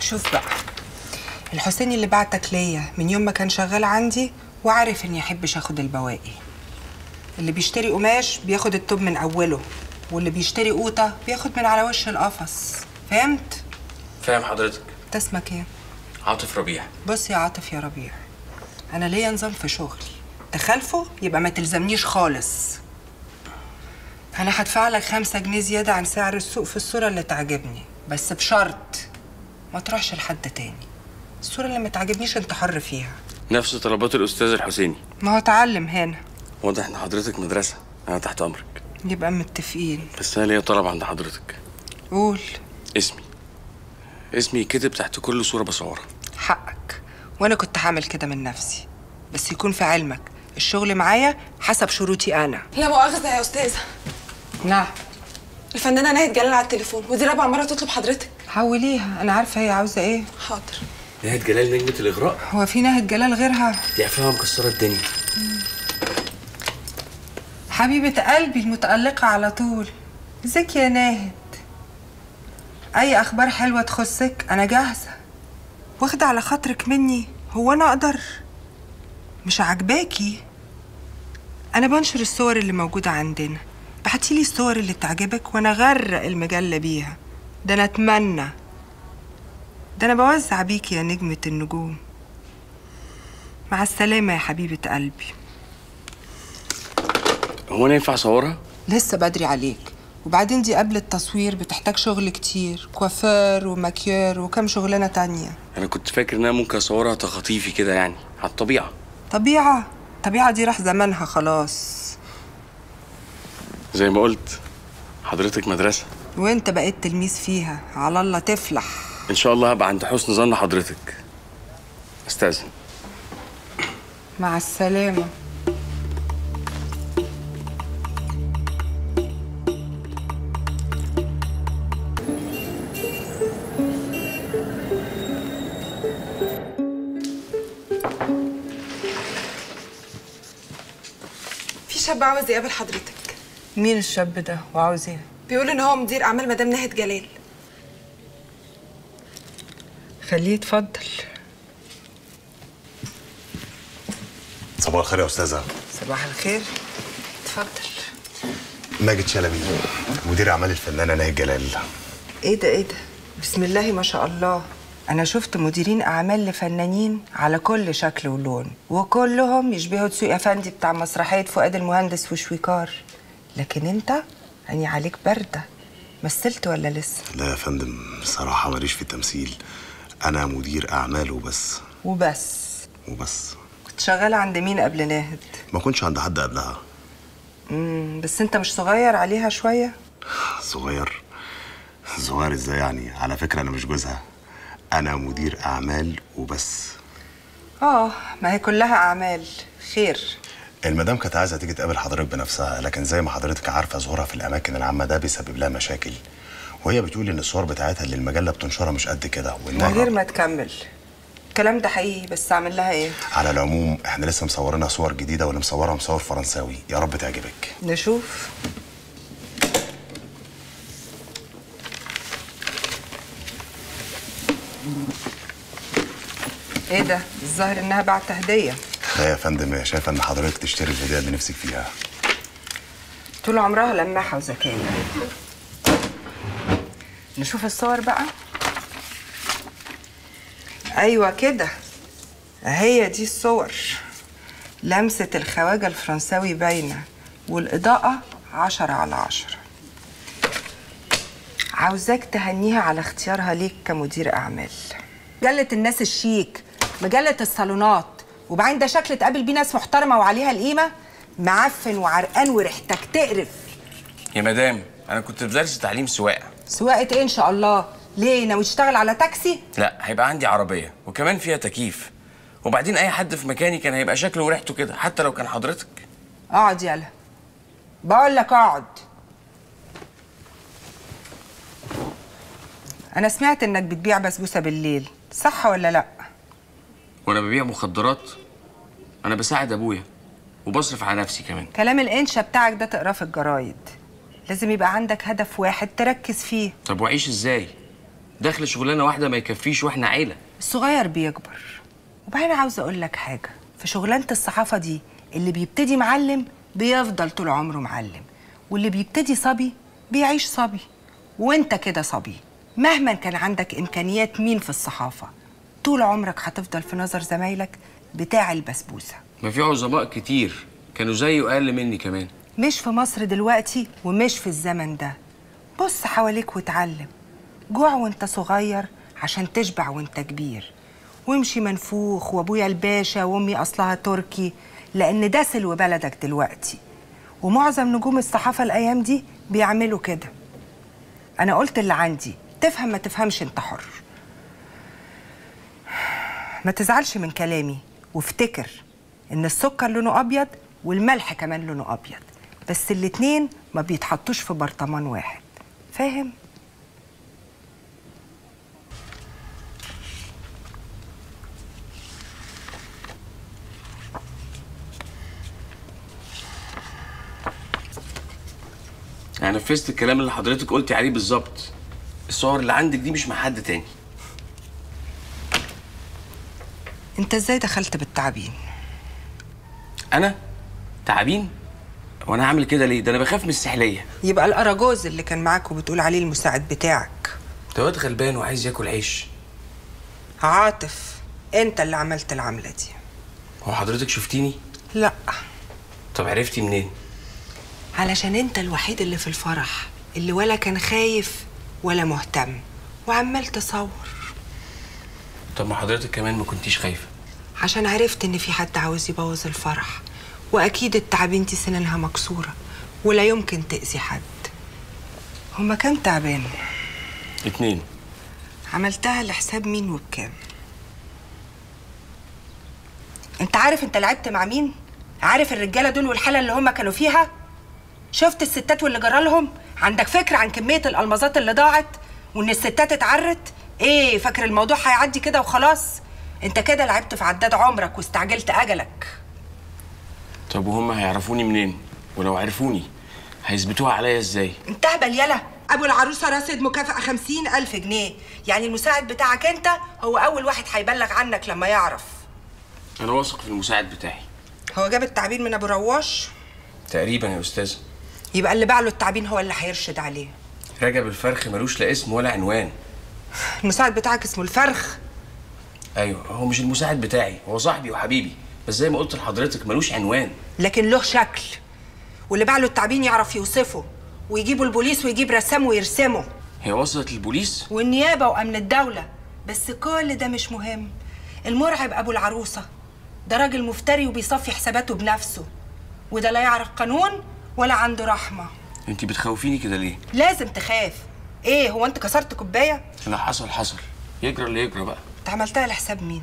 شوف بقى الحسيني اللي بعتك ليا من يوم ما كان شغال عندي وعارف اني احبش اخد البواقي اللي بيشتري قماش بياخد التوب من اوله واللي بيشتري قوطه بياخد من على وش القفص فهمت فاهم حضرتك انت اسمك ايه عاطف ربيع بص يا عاطف يا ربيع انا ليا نظام في شغلي تخالفه يبقى ما تلزمنيش خالص انا هدفع لك خمسة جنيه زيادة عن سعر السوق في الصورة اللي تعجبني بس بشرط ما تروحش لحد تاني الصورة اللي ما تعجبنيش انت حر فيها نفس طلبات الاستاذ الحسيني ما هو اتعلم هنا واضح ان حضرتك مدرسه انا تحت امرك يبقى متفقين بس انا ليا طلب عند حضرتك قول اسمي اسمي يتكتب تحت كل صوره بصورها حقك وانا كنت هعمل كده من نفسي بس يكون في علمك الشغل معايا حسب شروطي انا لا مؤاخذة يا أستاذة نعم الفنانة ناهد جلال على التليفون ودي رابع مرة تطلب حضرتك حوليها انا عارفه هي عاوزه ايه حاضر نهاية جلال نجمة الإغراء هو في ناهد جلال غيرها دي أفلام مكسرة الدنيا حبيبة قلبي المتألقة على طول ازيك يا ناهد أي أخبار حلوة تخصك أنا جاهزة واخدة على خاطرك مني هو أنا أقدر مش عاجباكي أنا بنشر الصور اللي موجودة عندنا بعتيلي الصور اللي تعجبك وأنا غرق المجلة بيها ده أنا أتمنى ده أنا بوزع بيكي يا نجمة النجوم مع السلامة يا حبيبة قلبي هو أنا ينفع أصورها؟ لسه بدري عليك وبعدين دي قبل التصوير بتحتاج شغل كتير كوافير وماكيير وكم شغلانة تانية أنا كنت فاكر إن أنا ممكن أصورها تخطيفي كده يعني على الطبيعة طبيعة طبيعة دي راح زمانها خلاص زي ما قلت حضرتك مدرسة وانت بقيت تلميذ فيها على الله تفلح إن شاء الله هبقى عند حسن ظن حضرتك أستاذن مع السلامة في شاب عاوز يقابل حضرتك مين الشاب ده وعاوز ايه بيقول إن هو مدير أعمال مدام ناهد جلال خليه يتفضل صباح الخير يا استاذه صباح الخير اتفضل ماجد شلبي مدير اعمال الفنانه ناهد جلال ايه ده ايه ده بسم الله ما شاء الله انا شفت مديرين اعمال لفنانين على كل شكل ولون وكلهم يشبهوا دسوقي افندي بتاع مسرحيه فؤاد المهندس وشويكار لكن انت عيني عليك بارده مثلت ولا لسه لا يا فندم بصراحه ماليش في التمثيل انا مدير اعمال وبس وبس وبس كنت شغاله عند مين قبل ناهد ما كنتش عند حد قبلها امم بس انت مش صغير عليها شويه صغير صغير ازاي يعني على فكره انا مش جوزها انا مدير اعمال وبس اه ما هي كلها اعمال خير المدام كانت عايزه تيجي تقابل حضرتك بنفسها لكن زي ما حضرتك عارفه ظهورها في الاماكن العامه ده بيسبب لها مشاكل وهي بتقول ان الصور بتاعتها اللي المجله بتنشرها مش قد كده من غير وانها ما تكمل الكلام ده حقيقي بس اعمل لها ايه على العموم احنا لسه مصورينها صور جديده واللي مصورها مصور فرنساوي يا رب تعجبك نشوف ايه ده الظاهر انها بعت هديه لا يا فندم هي شايفه ان حضرتك تشتري الهديه اللي نفسك فيها طول عمرها لماحه وذكيه نشوف الصور بقى ايوه كده هي دي الصور لمسة الخواجة الفرنساوي باينة والإضاءة عشرة على عشرة عاوزاك تهنيها على اختيارها ليك كمدير أعمال مجلة الناس الشيك مجلة الصالونات وبعدين ده شكل تقابل بيه ناس محترمة وعليها القيمة معفن وعرقان وريحتك تقرف يا مدام أنا كنت في درس تعليم سواقة سواقة ايه إن شاء الله؟ ليه ناوي تشتغل على تاكسي؟ لا هيبقى عندي عربية وكمان فيها تكييف وبعدين أي حد في مكاني كان هيبقى شكله وريحته كده حتى لو كان حضرتك اقعد يلا بقول لك اقعد انا سمعت انك بتبيع بسبوسه بالليل صح ولا لا وأنا ببيع مخدرات أنا بساعد أبويا وبصرف على نفسي كمان كلام الانشا بتاعك ده تقراه في الجرايد لازم يبقى عندك هدف واحد تركز فيه طب وأعيش إزاي؟ دخل شغلانه واحده ما يكفيش واحنا عيله الصغير بيكبر وبعدين عاوزه اقول لك حاجه في شغلانه الصحافه دي اللي بيبتدي معلم بيفضل طول عمره معلم واللي بيبتدي صبي بيعيش صبي وانت كده صبي مهما كان عندك امكانيات مين في الصحافه طول عمرك هتفضل في نظر زمايلك بتاع البسبوسه ما في عظماء كتير كانوا زيي واقل مني كمان مش في مصر دلوقتي ومش في الزمن ده بص حواليك واتعلم جوع وانت صغير عشان تشبع وانت كبير وامشي منفوخ وابويا الباشا وامي اصلها تركي لان ده سلو بلدك دلوقتي ومعظم نجوم الصحافه الايام دي بيعملوا كده انا قلت اللي عندي تفهم ما تفهمش انت حر ما تزعلش من كلامي وافتكر ان السكر لونه ابيض والملح كمان لونه ابيض بس الاتنين ما بيتحطوش في برطمان واحد فاهم انا نفذت الكلام اللي حضرتك قلتي عليه بالظبط الصور اللي عندك دي مش مع حد تاني انت ازاي دخلت بالتعابين انا تعابين وانا هعمل كده ليه ده انا بخاف من السحليه يبقى الاراجوز اللي كان معاك وبتقول عليه المساعد بتاعك ده واد غلبان وعايز ياكل عيش عاطف انت اللي عملت العمله دي هو حضرتك شفتيني لا طب عرفتي منين علشان انت الوحيد اللي في الفرح اللي ولا كان خايف ولا مهتم وعمال تصور طب ما حضرتك كمان ما كنتيش خايفه عشان عرفت ان في حد عاوز يبوظ الفرح واكيد التعابين دي سنانها مكسوره ولا يمكن تاذي حد هما كام تعبان اتنين عملتها لحساب مين وبكام انت عارف انت لعبت مع مين عارف الرجاله دول والحاله اللي هما كانوا فيها شفت الستات واللي جرالهم عندك فكره عن كميه الالمازات اللي ضاعت وان الستات اتعرت ايه فاكر الموضوع هيعدي كده وخلاص انت كده لعبت في عداد عمرك واستعجلت اجلك طب وهم هيعرفوني منين ولو عرفوني هيثبتوها عليا ازاي انت اهبل يلا ابو العروسه راسد مكافأة خمسين ألف جنيه يعني المساعد بتاعك انت هو اول واحد هيبلغ عنك لما يعرف انا واثق في المساعد بتاعي هو جاب التعبين من ابو رواش تقريبا يا استاذ يبقى اللي باع له التعبين هو اللي هيرشد عليه رجب الفرخ ملوش لا اسم ولا عنوان المساعد بتاعك اسمه الفرخ ايوه هو مش المساعد بتاعي هو صاحبي وحبيبي بس زي ما قلت لحضرتك ملوش عنوان لكن له شكل واللي باع له التعبين يعرف يوصفه ويجيبوا البوليس ويجيب رسام ويرسمه هي وصلت للبوليس والنيابة وأمن الدولة بس كل ده مش مهم المرعب أبو العروسة ده راجل مفتري وبيصفي حساباته بنفسه وده لا يعرف قانون ولا عنده رحمة انت بتخوفيني كده ليه لازم تخاف ايه هو انت كسرت كوباية لا حصل حصل يجرى اللي يجرى بقى انت عملتها لحساب مين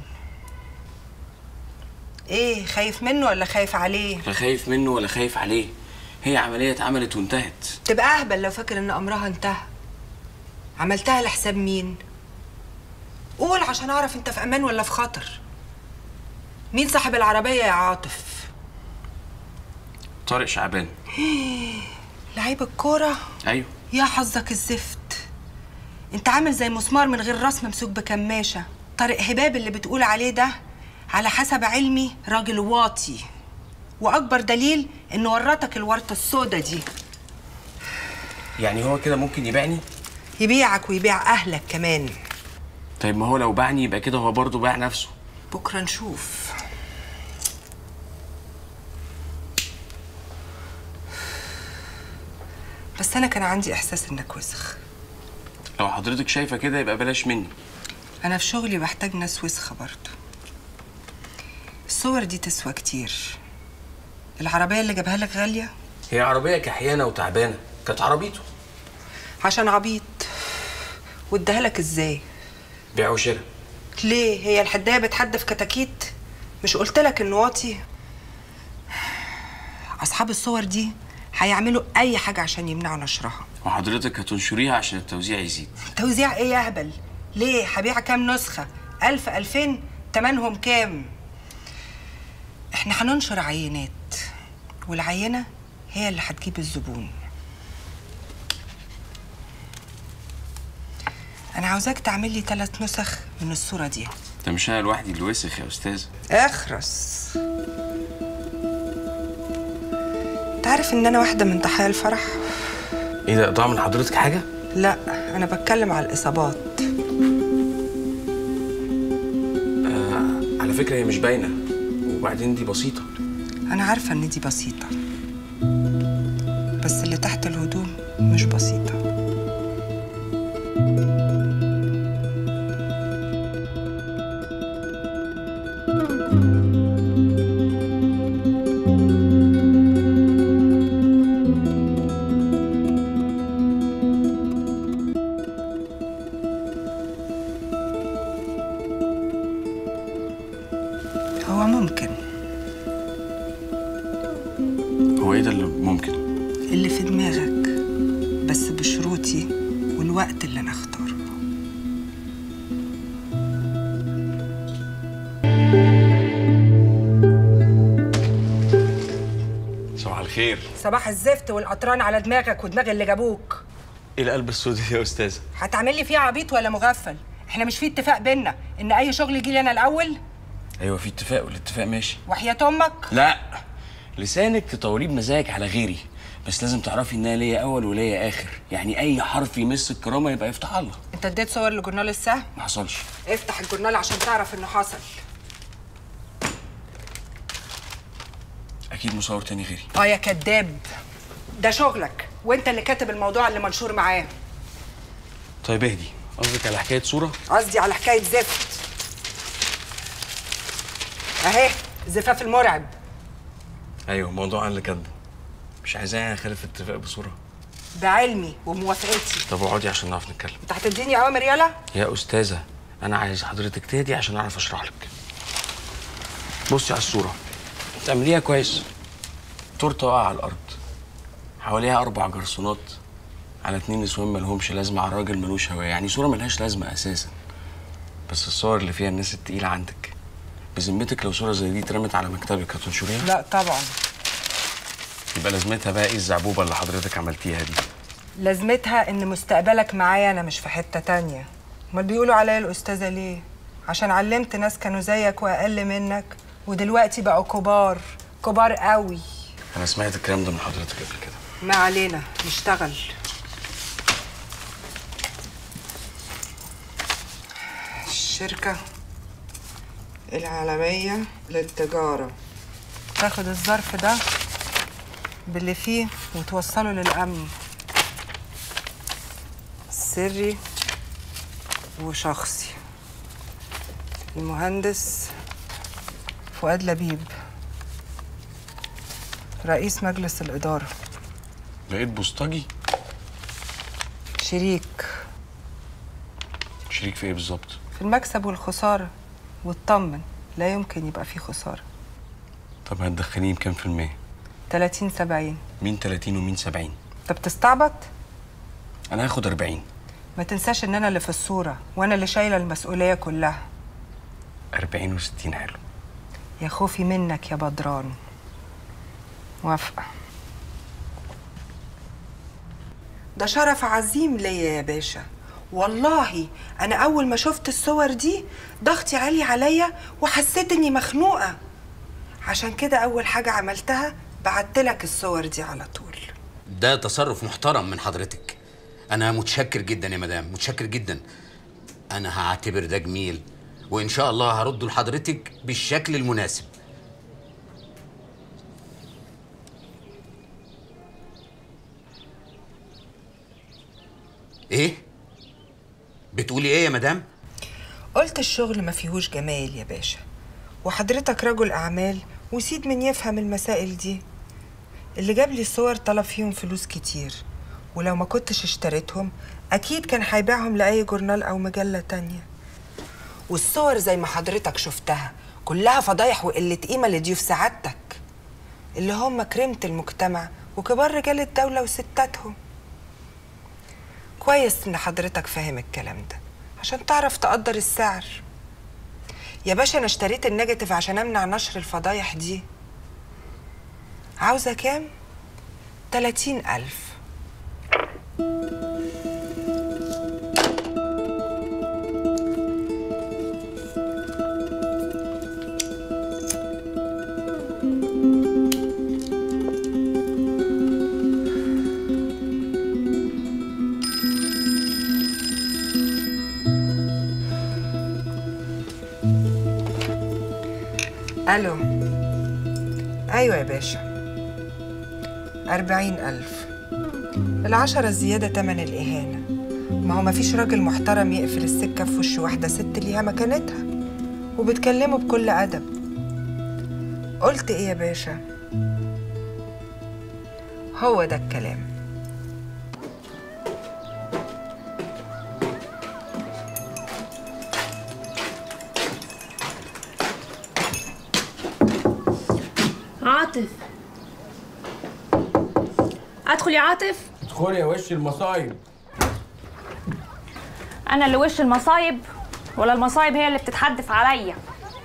ايه خايف منه ولا خايف عليه لا خايف منه ولا خايف عليه هي عملية اتعملت وانتهت تبقى اهبل لو فاكر ان امرها انتهى عملتها لحساب مين قول عشان اعرف انت في امان ولا في خطر مين صاحب العربيه يا عاطف طارق شعبان لعيب الكوره ايوه يا حظك الزفت انت عامل زي مسمار من غير راس ممسوك بكماشه طارق هباب اللي بتقول عليه ده على حسب علمي راجل واطي واكبر دليل انه ورطك الورطه السودا دي يعني هو كده ممكن يبيعني يبيعك ويبيع اهلك كمان طيب ما هو لو باعني يبقى كده هو برضه باع نفسه بكره نشوف بس انا كان عندي احساس انك وسخ لو حضرتك شايفة كده يبقى بلاش مني انا في شغلي بحتاج ناس وسخه برضه الصور دي تسوى كتير العربيه اللي جابها لك غاليه هي عربية كحيانة وتعبانة كانت عربيته عشان عبيط واداها لك ازاي بيع وشراء ليه هي الحدايه بتحدف كتاكيت مش قلت لك انه واطي اصحاب الصور دي هيعملوا اي حاجه عشان يمنعوا نشرها وحضرتك هتنشريها عشان التوزيع يزيد توزيع ايه يا هبل ليه هبيع كام نسخه ألف ألفين تمنهم كام احنا هننشر عينات والعينه هي اللي هتجيب الزبون انا عاوزاك تعمل لي ثلاث نسخ من الصوره دي ده مش انا لوحدي اللي وسخ يا استاذ اخرس تعرف ان انا واحده من ضحايا الفرح ايه ده ضاع من حضرتك حاجه لا انا بتكلم على الاصابات على فكره هي مش باينه وبعدين دي بسيطه انا عارفه ان دي بسيطه بس اللي تحت الهدوم مش بسيطه هو ممكن هو ايه ده اللي ممكن اللي في دماغك بس بشروطي والوقت اللي انا اختاره صباح الخير صباح الزفت والقطران على دماغك ودماغ اللي جابوك ايه القلب السود يا استاذه هتعمل لي فيها عبيط ولا مغفل احنا مش في اتفاق بينا ان اي شغل يجي لي انا الاول ايوه في اتفاق والاتفاق ماشي وحياة امك لا لسانك تطوريه بمزاجك على غيري بس لازم تعرفي ان انا ليا اول وليا اخر يعني اي حرف يمس الكرامه يبقى يفتح الله انت اديت صور لجورنال السهم ما حصلش افتح الجورنال عشان تعرف انه حصل اكيد مصور تاني غيري اه يا كداب ده شغلك وانت اللي كاتب الموضوع اللي منشور معاه طيب اهدي قصدك على حكايه صوره قصدي على حكايه زفت اهي زفاف المرعب ايوه موضوع اللي كاتبه مش عايزاه اخالف اتفاق بصوره بعلمي وموافقتي طب اقعدي عشان نعرف نتكلم انت هتديني اوامر يلا يا استاذه انا عايز حضرتك تهدي عشان اعرف اشرح لك بصي على الصوره تعمليها كويس تورته واقعه على الارض حواليها اربع جرسونات على اتنين نسوان مالهمش لازمه على راجل ملوش هويه يعني صوره ملهاش لازمه اساسا بس الصور اللي فيها الناس التقيله عندك بذمتك لو صوره زي دي اترمت على مكتبك هتنشريها لا طبعا يبقى لازمتها بقى ايه الزعبوبه اللي حضرتك عملتيها دي لازمتها ان مستقبلك معايا انا مش في حته تانية امال بيقولوا عليا الاستاذه ليه عشان علمت ناس كانوا زيك واقل منك ودلوقتي بقوا كبار كبار قوي انا سمعت الكلام ده من حضرتك قبل كده ما علينا نشتغل الشركة العالمية للتجارة تاخد الظرف ده باللي فيه وتوصله للأمن سري وشخصي المهندس فؤاد لبيب رئيس مجلس الإدارة لقيت بوسطجي شريك شريك في ايه بالظبط في المكسب والخسارة واطمن لا يمكن يبقى فيه خسارة طب هتدخليه بكام في المية 30 70 مين 30 ومين 70 انت بتستعبط انا هاخد 40 ما تنساش ان انا اللي في الصورة وانا اللي شايلة المسؤولية كلها 40 و60 حلو يا خوفي منك يا بدران موافقة ده شرف عظيم ليا يا باشا والله انا اول ما شفت الصور دي ضغطي عالي عليا وحسيت اني مخنوقة عشان كده اول حاجة عملتها بعتلك الصور دي على طول ده تصرف محترم من حضرتك انا متشكر جدا يا مدام متشكر جدا انا هعتبر ده جميل وان شاء الله هرده لحضرتك بالشكل المناسب ايه بتقولي ايه يا مدام قلت الشغل ما فيهوش جمال يا باشا وحضرتك رجل أعمال وسيد من يفهم المسائل دي اللي جاب لي الصور طلب فيهم فلوس كتير ولو ما كنتش اشتريتهم أكيد كان هيبيعهم لأي جورنال أو مجلة تانية والصور زي ما حضرتك شفتها كلها فضايح وقلة قيمة لضيوف سعادتك اللي هم كريمة المجتمع وكبار رجال الدولة وستاتهم كويس إن حضرتك فاهم الكلام ده عشان تعرف تقدر السعر يا باشا أنا اشتريت النيجاتيف عشان أمنع نشر الفضايح دي عاوزة كام؟ تلاتين ألف الو ايوه يا باشا أربعين ألف العشرة الزيادة تمن الإهانة ما هو مفيش راجل محترم يقفل السكة في وش واحدة ست ليها مكانتها وبتكلمه بكل أدب قلت إيه يا باشا هو ده الكلام عاطف ادخل يا عاطف ادخلي يا وش المصايب انا اللي وش المصايب ولا المصايب هي اللي بتتحدف عليا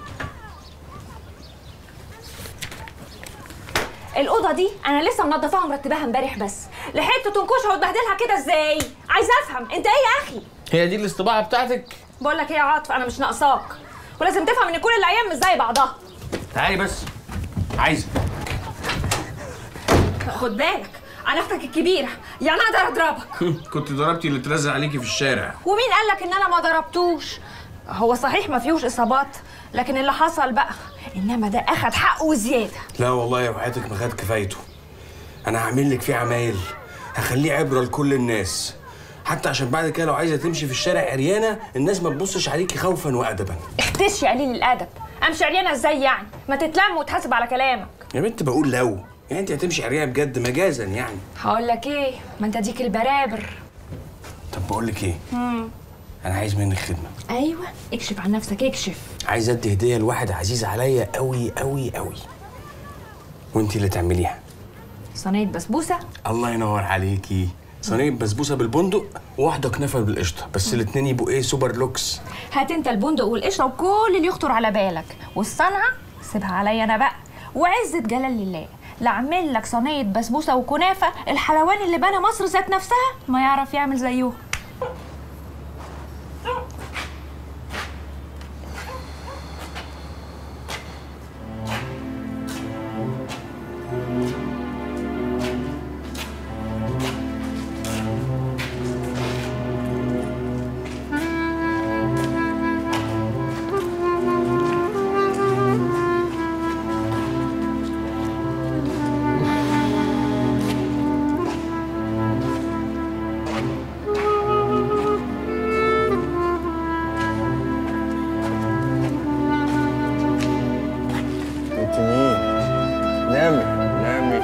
الأوضة دي أنا لسه منضفاها ومرتباها امبارح بس لحقت تنكشها وتبهدلها كده ازاي؟ عايزة أفهم أنت إيه يا أخي؟ هي دي الاستباعة بتاعتك بقول لك إيه يا عاطف أنا مش ناقصاك ولازم تفهم إن كل الأيام مش زي بعضها تعالي بس عايزة خد بالك أنا أختك الكبيرة يعني أقدر أضربك كنت ضربتي اللي اترزق عليكي في الشارع ومين قال لك ان انا ما ضربتوش هو صحيح ما فيهوش اصابات لكن اللي حصل بقى انما ده اخد حقه وزياده لا والله يا وحياتك ما خد كفايته انا هعمل لك فيه عمايل هخليه عبره لكل الناس حتى عشان بعد كده لو عايزه تمشي في الشارع عريانه الناس ما تبصش عليكي خوفا وادبا اختش يا قليل الادب امشي عريانه ازاي يعني ما تتلم وتحاسب على كلامك يا بنت بقول لو يعني انت هتمشي عريانه بجد مجازا يعني هقول لك ايه ما انت ديك البرابر طب بقول لك ايه انا عايز منك خدمه ايوه اكشف عن نفسك اكشف عايز ادي هديه لواحد عزيز عليا قوي قوي قوي وانت اللي تعمليها صينيه بسبوسه الله ينور عليكي صينيه بسبوسه بالبندق وواحده كنافه بالقشطه بس الاتنين يبقوا ايه سوبر لوكس هات انت البندق والقشره وكل اللي يخطر على بالك والصنعه سيبها عليا انا بقى وعزه جلال لله لا اعمل لك صينيه بسبوسه وكنافه الحلواني اللي بنى مصر ذات نفسها ما يعرف يعمل زيهم انت مين نامي نامي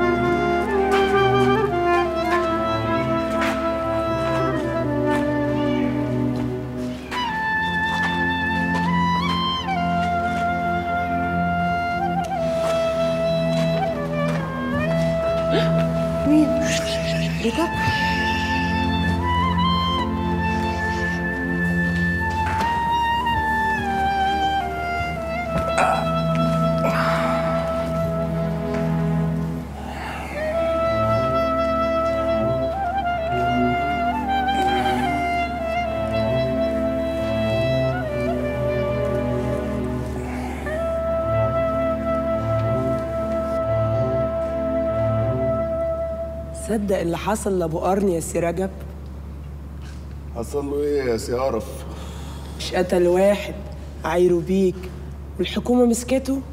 صدق اللي حصل لابو قرن يا سي رجب حصل له ايه يا سي قرف مش قتل واحد عايروا بيك والحكومه مسكته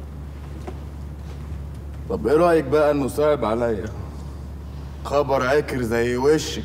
طب ايه رايك بقى انه صعب عليا خبر عاكر زي وشك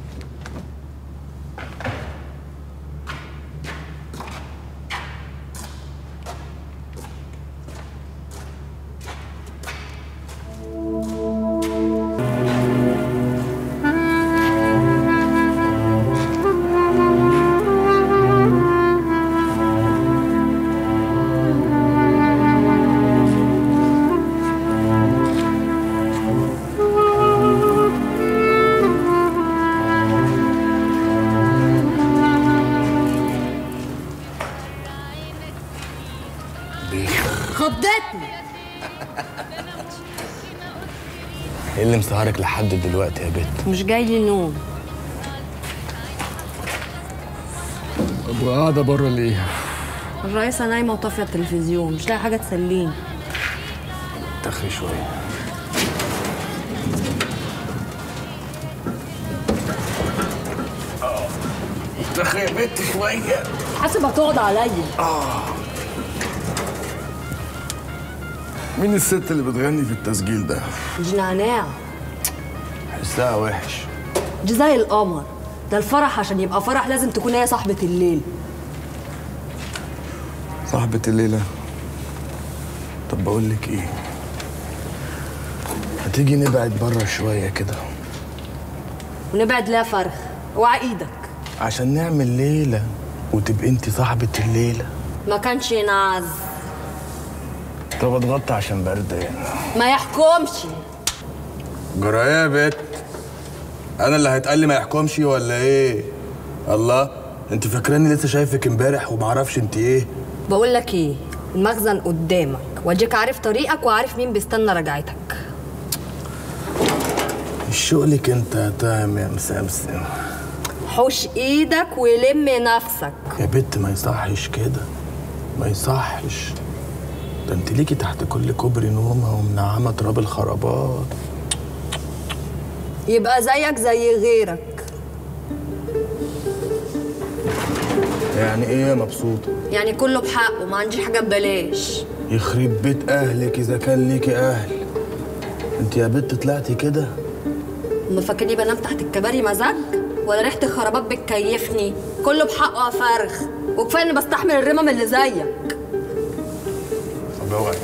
خضتني ايه اللي مسهرك لحد دلوقتي يا بت مش جاي لي نوم طب قاعده بره ليه الرئيسة نايمة وطافية التلفزيون مش لاقي حاجة تسليني تخري شويه تخري يا بت شويه حاسب هتقعد عليا مين الست اللي بتغني في التسجيل ده؟ دي نعناع حسها وحش دي زي القمر ده الفرح عشان يبقى فرح لازم تكون هي صاحبة الليل صاحبة الليلة طب بقول لك ايه هتيجي نبعد بره شوية كده ونبعد لها فرخ اوعى ايدك عشان نعمل ليلة وتبقي انت صاحبة الليلة ما كانش ينعز طب اتغطى عشان بردان ما يحكمش جرايه يا بت انا اللي هيتقال لي ما يحكمش ولا ايه الله انت فاكراني لسه شايفك امبارح ومعرفش انت ايه بقول لك ايه المخزن قدامك واديك عارف طريقك وعارف مين بيستنى رجعتك شغلك انت يا تام يا مسمسم حوش ايدك ولم نفسك يا بت ما يصحش كده ما يصحش ده انت ليكي تحت كل كوبري نومه ومنعمه تراب الخرابات يبقى زيك زي غيرك يعني ايه يا مبسوطه يعني كله بحقه ما عنديش حاجه ببلاش يخرب بيت اهلك اذا كان ليكي اهل انت يا بت طلعتي كده هما فاكرني بنام تحت الكباري مزاج ولا ريحه الخرابات بتكيفني كله بحقه يا فرخ وكفايه اني بستحمل الرمم اللي زيك طب اوعي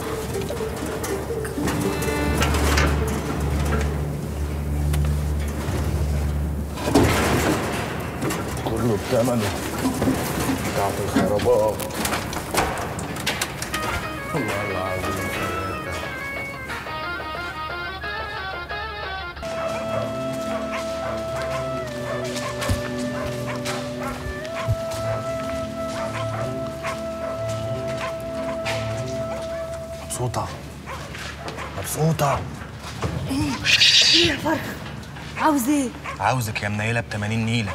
كله بتمنه بتاعت الخرابات الله العظيم ثلاثة. مبسوطة مبسوطة ايه يا فرخ عاوز ايه عاوزك يا منيلة ب 80 نيلة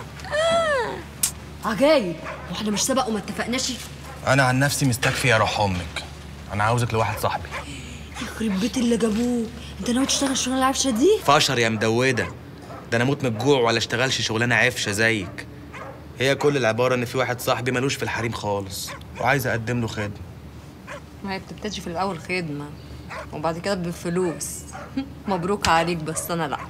عجايب واحنا مش سبق وما اتفقناش أنا عن نفسي مستكفي يا روح أمك أنا عاوزك لواحد صاحبي يخرب بيت اللي جابوه انت ناوي تشتغل الشغلانه العفشه دي فشر يا مدودة ده انا اموت من الجوع ولا اشتغلش شغلانه عفشه زيك هي كل العباره ان في واحد صاحبي ملوش في الحريم خالص وعايز اقدم له خدمه ما هي بتبتدي في الاول خدمه وبعد كده بفلوس مبروك عليك بس انا لا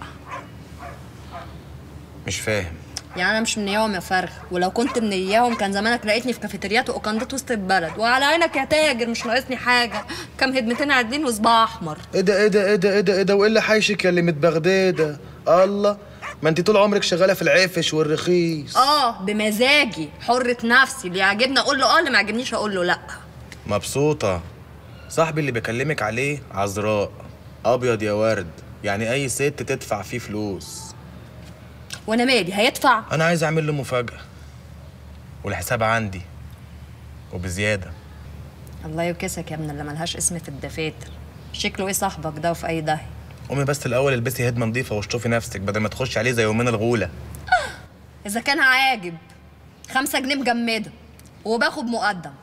مش فاهم يعني انا مش من اياهم يا فرخ ولو كنت من اياهم كان زمانك لقيتني في كافيتريات واوكندات وسط البلد وعلى عينك يا تاجر مش ناقصني حاجه كام هدمتين عادين وصباع احمر ايه ده ايه ده ايه ده ايه ده ايه ده وايه اللي حايشك يا اللي متبغداده الله ما انت طول عمرك شغاله في العفش والرخيص اه بمزاجي حرة نفسي اللي يعجبني اقول له اه اللي ما يعجبنيش اقول له لا مبسوطه صاحبي اللي بكلمك عليه عذراء ابيض يا ورد يعني اي ست تدفع فيه فلوس وانا مالي هيدفع انا عايز اعمل له مفاجاه والحساب عندي وبزياده الله يوكسك يا ابن اللي ملهاش اسم في الدفاتر شكله ايه صاحبك ده وفي اي داهيه قومي بس الاول البسي هدمه نظيفه واشطفي نفسك بدل ما تخشي عليه زي يومين الغوله اذا كان عاجب خمسة جنيه مجمده وباخد مقدم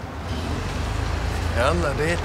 يلا بيت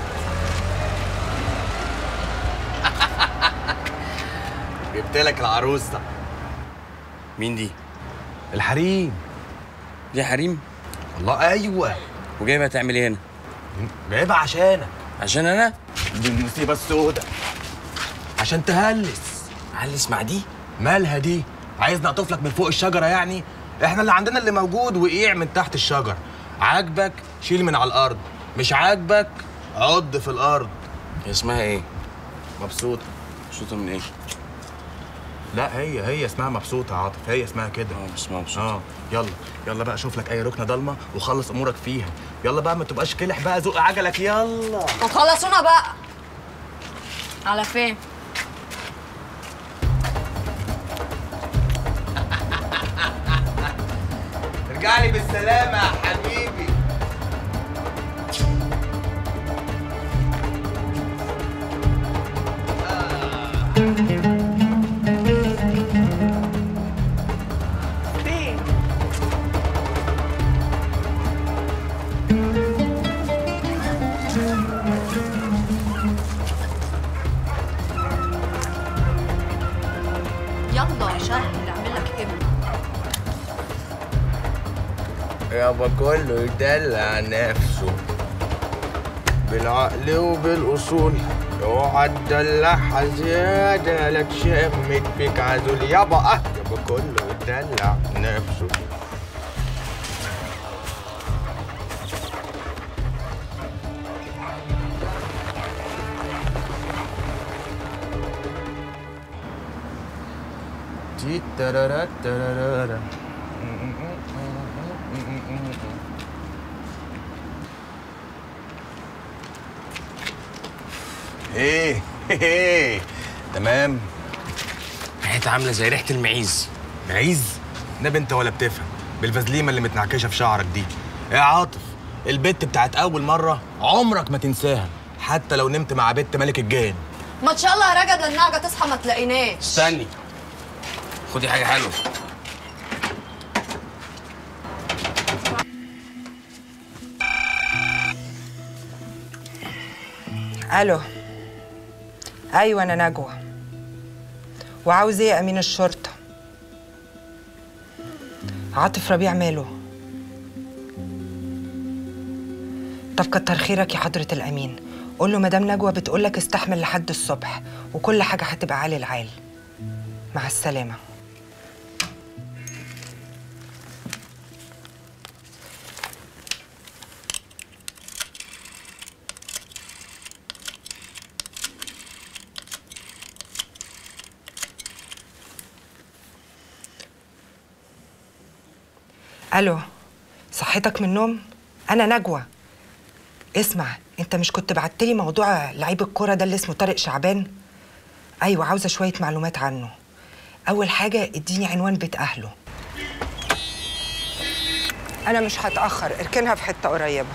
جبت لك العروسه مين دي؟ الحريم دي حريم؟ والله ايوه وجايبها تعمل ايه هنا؟ جايبها عشانك عشان انا؟ دي المصيبه السوداء عشان تهلس هلس مع دي؟ مالها دي عايز نقطف لك من فوق الشجره يعني احنا اللي عندنا اللي موجود وقيع من تحت الشجر عاجبك شيل من على الارض مش عاجبك عض في الارض هي اسمها ايه؟ مبسوطه مبسوطة من ايه؟ لا هي هي اسمها مبسوطه يا عاطف هي اسمها كده اه اسمها مبسوطة اه يلا يلا بقى شوف لك اي ركنه ضلمه وخلص امورك فيها يلا بقى ما تبقاش كلح بقى زق عجلك يلا طب خلصونا بقى على فين ارجع لي بالسلامه يا حبيبي يلا شهر اعمل لك ابن يابا كله يدلع نفسه بالعقل وبالاصول اوعى تدلعها زياده لا تشمت فيك عزول يابا اه يابا كله يدلع نفسه تي ترارا ترارا. ايه ايه تمام ريحتها عامله زي ريحه المعيز معيز نبي انت ولا بتفهم بالفازليمه اللي متنعكشه في شعرك دي يا عاطف البت بتاعت اول مره عمرك ما تنساها حتى لو نمت مع بنت ملك الجان ما شاء الله يا رجب للنعجه تصحى ما تلاقيناش استني خدي حاجه حلوه الو ايوه انا نجوى وعاوز ايه يا امين الشرطه عاطف ربيع ماله طب كتر خيرك يا حضره الامين قول له مدام نجوى بتقول لك استحمل لحد الصبح وكل حاجه هتبقى عالي العال مع السلامه الو صحتك من النوم انا نجوى اسمع انت مش كنت بعتلي موضوع لعيب الكوره ده اللي اسمه طارق شعبان ايوه عاوزه شويه معلومات عنه اول حاجه اديني عنوان بيت اهله انا مش هتاخر اركنها في حته قريبه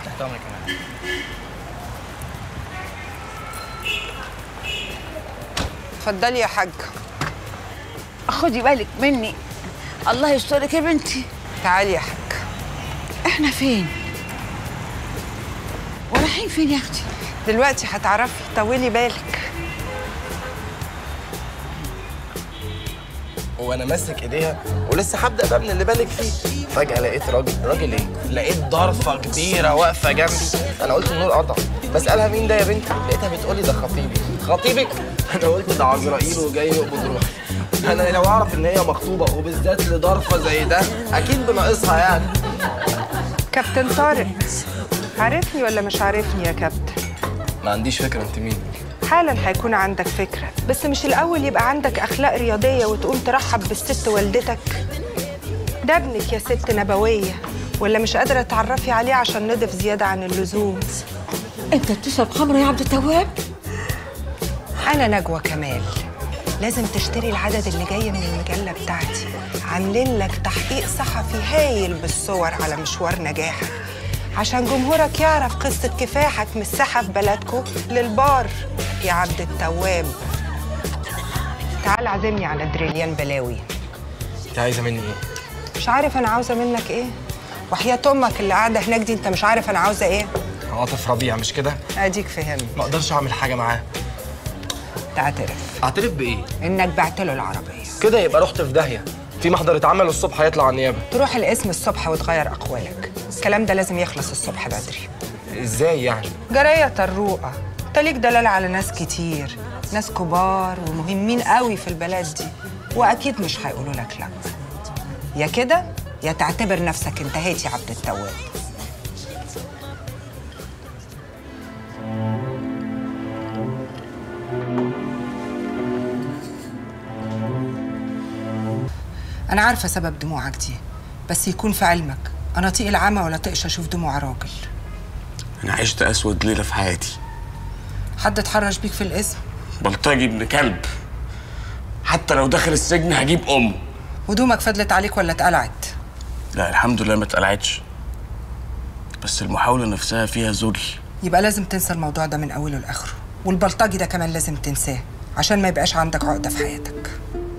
اتفضلي يا حاجه خدي بالك مني الله يسترك يا بنتي تعالي يا حاج احنا فين ورايحين فين يا اختي دلوقتي هتعرفي طولي بالك وانا ماسك ايديها ولسه هبدا بقى من اللي بالك فيه فجاه لقيت راجل راجل ايه لقيت ضرفه كبيره واقفه جنبي انا قلت النور قطع بسالها مين ده يا بنتي لقيتها بتقولي ده خطيبي خطيبك انا قلت ده عزرائيل وجاي يقبض روحي انا لو اعرف ان هي مخطوبه وبالذات لضرفه زي ده اكيد بناقصها يعني كابتن طارق عارفني ولا مش عارفني يا كابتن ما عنديش فكره انت مين حالا هيكون عندك فكرة بس مش الأول يبقى عندك أخلاق رياضية وتقوم ترحب بالست والدتك ده ابنك يا ست نبوية ولا مش قادرة تعرفي عليه عشان نضف زيادة عن اللزوم انت بتشرب خمره يا عبد التواب أنا نجوى كمال لازم تشتري العدد اللي جاي من المجلة بتاعتي عاملين لك تحقيق صحفي هايل بالصور على مشوار نجاحك عشان جمهورك يعرف قصة كفاحك من الساحة في بلدكو للبار يا عبد التواب تعال عزمني على دريليان بلاوي انت عايزه مني ايه مش عارف أنا عاوزة منك إيه وحياة أمك اللي قاعدة هناك دي أنت مش عارف أنا عاوزة إيه عاطف ربيع مش كده أديك فهمت ما اقدرش اعمل حاجه معاه تعترف اعترف بايه إنك بعت له العربية كده يبقى رحت في داهيه في محضر اتعمل الصبح هيطلع على النيابه تروح القسم الصبح وتغير أقوالك الكلام ده لازم يخلص الصبح بدري ازاي يعني جراية طروقة انت ليك دلالة على ناس كتير ناس كبار ومهمين قوي في البلد دي واكيد مش هيقولوا لك لا يا كده يا تعتبر نفسك انتهيت يا عبد التواب انا عارفه سبب دموعك دي بس يكون في علمك انا طيق العمى ولا طيقش اشوف دموع راجل انا عشت اسود ليله في حياتي حد اتحرش بيك في الاسم بلطجي ابن كلب حتى لو دخل السجن هجيب امه هدومك فضلت عليك ولا اتقلعت لا الحمد لله ما اتقلعتش بس المحاولة نفسها فيها ذل يبقى لازم تنسى الموضوع ده من اوله لاخره والبلطجي ده كمان لازم تنساه عشان ما يبقاش عندك عقده في حياتك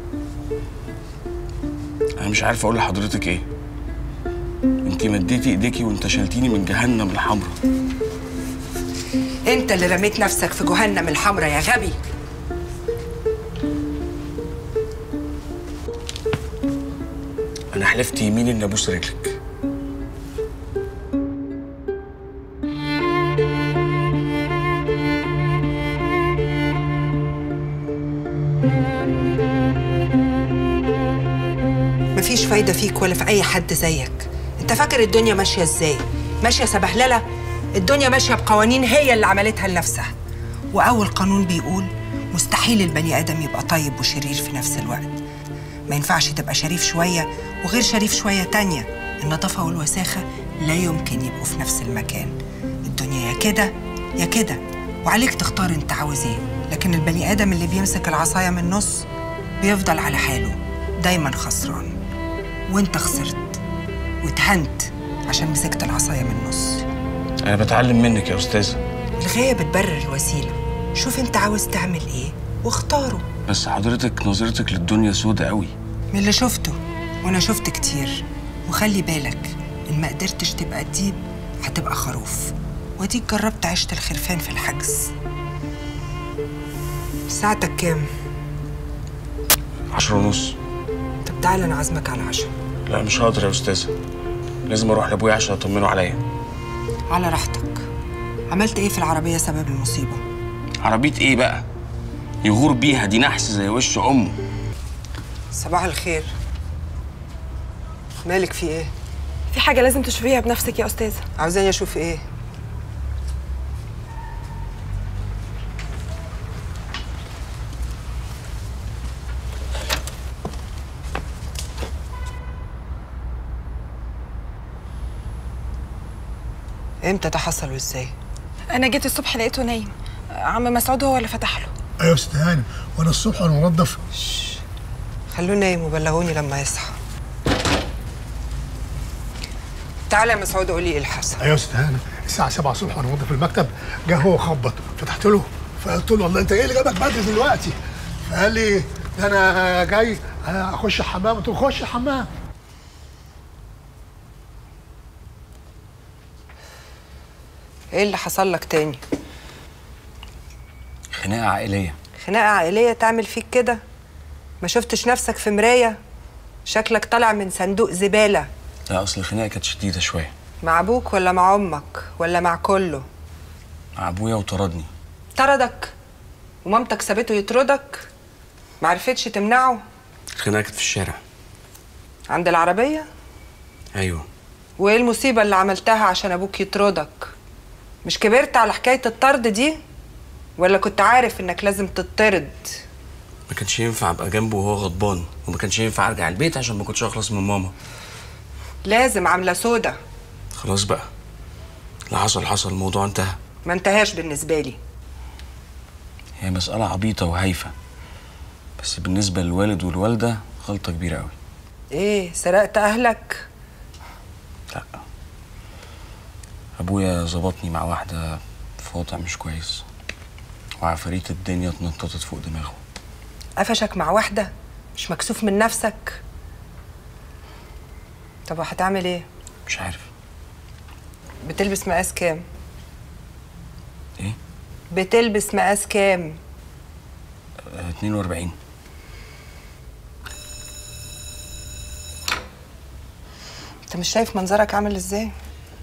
أنا مش عارف أقول لحضرتك إيه أنتي مديتي إيديكي وأنت شلتيني من جهنم الحمراء انت اللي رميت نفسك في جهنم الحمراء يا غبي أنا حلفت يمين إني أبوس رجلك مفيش فايدة فيك ولا في أي حد زيك أنت فاكر الدنيا ماشية إزاي؟ ماشية سبهللة؟ الدنيا ماشية بقوانين هي اللي عملتها لنفسها وأول قانون بيقول مستحيل البني آدم يبقى طيب وشرير في نفس الوقت ما ينفعش تبقى شريف شوية وغير شريف شوية تانية النظافة والوساخة لا يمكن يبقوا في نفس المكان الدنيا يا كده يا كده وعليك تختار انت عاوز ايه لكن البني آدم اللي بيمسك العصاية من النص بيفضل على حاله دايما خسران وانت خسرت واتهنت عشان مسكت العصاية من النص انا بتعلم منك يا استاذه الغاية بتبرر الوسيلة شوف انت عاوز تعمل ايه واختاره بس حضرتك نظرتك للدنيا سودة قوي من اللي شفته وانا شفت كتير وخلي بالك ان ما قدرتش تبقى ديب هتبقى خروف واديك جربت عيشة الخرفان في الحجز ساعتك كام؟ عشرة ونص طب تعالى انا عازمك على عشاء لا مش هقدر يا استاذه لازم اروح لابويا عشان اطمنه عليا على راحتك عملت ايه في العربية سبب المصيبة؟ عربيه ايه بقى يغور بيها دي نحس زي وش امه صباح الخير مالك في ايه؟ في حاجه لازم تشوفيها بنفسك يا استاذه عاوزاني اشوف ايه؟ امتى ده حصل وازاي؟ انا جيت الصبح لقيته نايم عم مسعود هو اللي فتح له ايوه يا ست هانم وانا الصبح وانا منظف خلوه نايم وبلغوني لما يصحى تعالى يا مسعود قولي ايه اللي حصل ايوه يا ست هانم الساعه 7 الصبح وانا منظف المكتب جه هو خبط فتحت له فقلت له والله انت ايه اللي جابك بدري دلوقتي فقال لي ده انا جاي اخش الحمام قلت له خش الحمام ايه اللي حصل لك تاني؟ خناقه عائليه خناقة عائلية تعمل فيك كده؟ ما شفتش نفسك في مراية؟ شكلك طالع من صندوق زبالة لا اصل الخناقه كانت شديده شويه مع أبوك ولا مع أمك ولا مع كله؟ مع ابويا وطردني طردك ومامتك سابته يطردك معرفتش تمنعه الخناقه كانت في الشارع عند العربية ايوه وإيه المصيبة اللي عملتها عشان أبوك يطردك؟ مش كبرت على حكاية الطرد دي؟ ولا كنت عارف إنك لازم تطرد؟ ما كانش ينفع ابقى جنبه وهو غضبان وما كانش ينفع ارجع البيت عشان ما كنتش اخلص من ماما لازم عاملة سودا خلاص بقى اللي حصل حصل الموضوع انتهى ما انتهاش بالنسبة لي هي مسألة عبيطة وهايفة بس بالنسبة للوالد والوالدة غلطة كبيرة قوي إيه سرقت أهلك؟ لا أبويا ظبطني مع واحدة في وضع مش كويس وعفاريت الدنيا اتنططت فوق دماغه قفشك مع واحدة مش مكسوف من نفسك طب وهتعمل ايه مش عارف بتلبس مقاس كام ايه بتلبس مقاس كام آه، 42 انت مش شايف منظرك عامل ازاي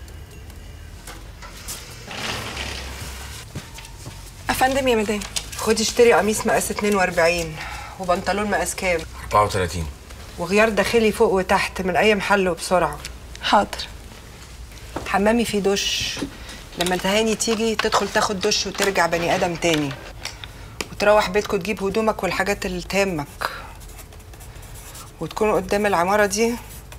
افندم يا مدام خدي اشتري قميص مقاس 42 وبنطلون مقاس كام 34 وغيار داخلي فوق وتحت من اي محل وبسرعه حاضر حمامي فيه دش لما تهاني تيجي تدخل تاخد دش وترجع بني ادم تاني وتروح بيتكم تجيب هدومك والحاجات اللي تهمك وتكون قدام العمارة دي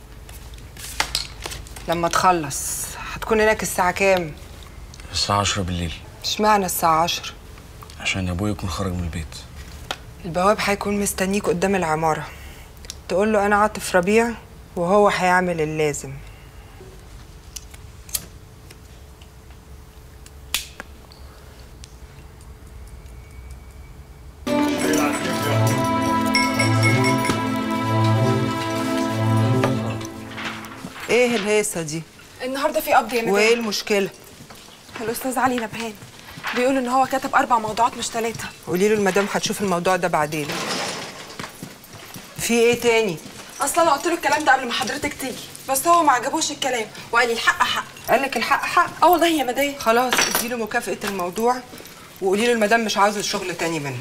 لما تخلص هتكون هناك الساعة كام؟ الساعة 10 بالليل اشمعنى الساعة عشر؟ عشان أبويا يكون خرج من البيت البواب هيكون مستنيك قدام العمارة تقول له أنا عاطف ربيع وهو هيعمل اللازم ايه الهيصة دي؟ النهارده في قبض يا مدام وايه المشكلة؟ الاستاذ علي نبهان بيقول ان هو كتب اربع موضوعات مش ثلاثه قولي له المدام هتشوف الموضوع ده بعدين في ايه تاني؟ اصلا انا قلت له الكلام ده قبل ما حضرتك تيجي بس هو ما عجبوش الكلام وقال لي الحق حق قال لك الحق حق اه والله يا مدام خلاص اديله مكافأة الموضوع وقولي له المدام مش عاوزة الشغل تاني منك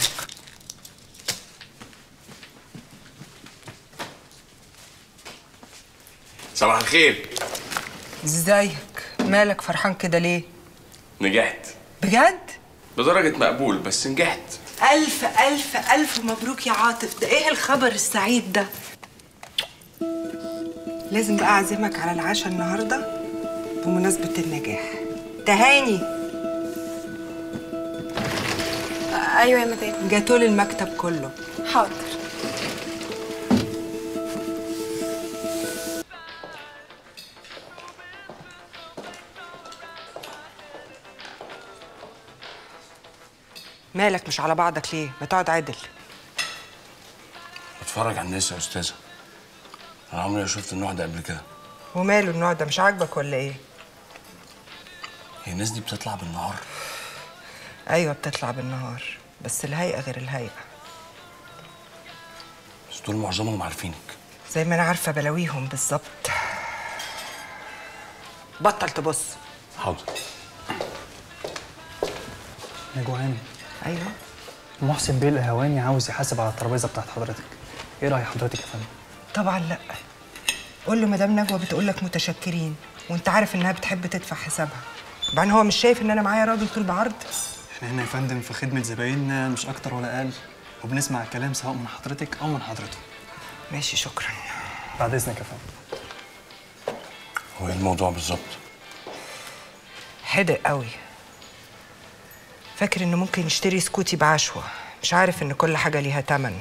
صباح الخير ازيك مالك فرحان كده ليه نجحت بجد بدرجة مقبول بس نجحت الف الف الف مبروك يا عاطف ده ايه الخبر السعيد ده لازم بقى اعزمك على العشاء النهارده بمناسبه النجاح تهاني ايوه يا مدام جاتولي المكتب كله حاضر مالك مش على بعضك ليه ما تقعد عدل بتفرج على الناس يا استاذة انا عمري ما شفت النوع ده قبل كده وماله النوع ده مش عاجبك ولا ايه هي الناس دي بتطلع بالنهار ايوه بتطلع بالنهار بس الهيئه غير الهيئه بس دول معظمهم عارفينك زي ما انا عارفه بلاويهم بالظبط بطل تبص حاضر يا جوعان ايوه محسن بيه القهواني عاوز يحاسب على الترابيزه بتاعت حضرتك ايه راي حضرتك يا فندم طبعا لا قول له مدام نجوى بتقول لك متشكرين وانت عارف انها بتحب تدفع حسابها بعدين هو مش شايف ان انا معايا راجل طول بعرض احنا هنا يا فندم في خدمه زبايننا مش اكتر ولا اقل وبنسمع الكلام سواء من حضرتك او من حضرته ماشي شكرا بعد اذنك يا فندم هو ايه الموضوع بالظبط حدق قوي فاكر انه ممكن يشتري سكوتي بعشوة مش عارف ان كل حاجة ليها تمن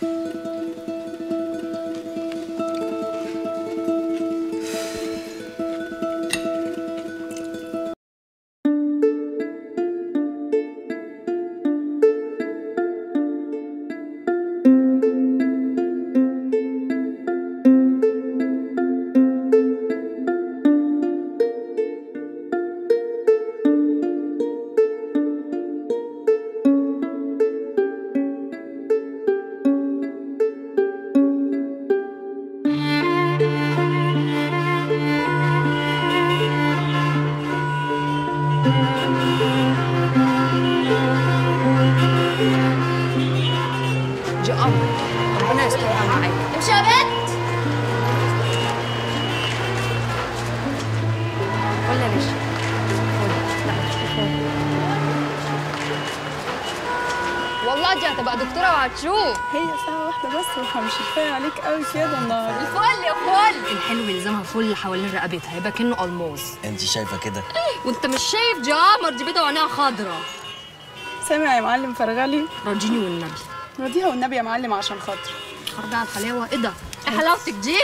دي قمر ربنا يسترها معاك امشي يا بنت قول يا باشا قول. لا مش كفاية. والله دي هتبقى دكتوره وهتشوف هي ساعة واحدة بس ومش كفاية عليك قوي كده النهارده الفل يا فل الحلو يلزمها فل حوالين رقبتها يبقى كأنه الماس انت شايفه كده وانت مش شايف دي قمر دي بيضه وعينيها خضرا سامع يا معلم فرغلي راجيني والنبي وديها والنبي يا معلم عشان خاطري خرجي على الحلاوه ايه ده ايه حلاوتك دي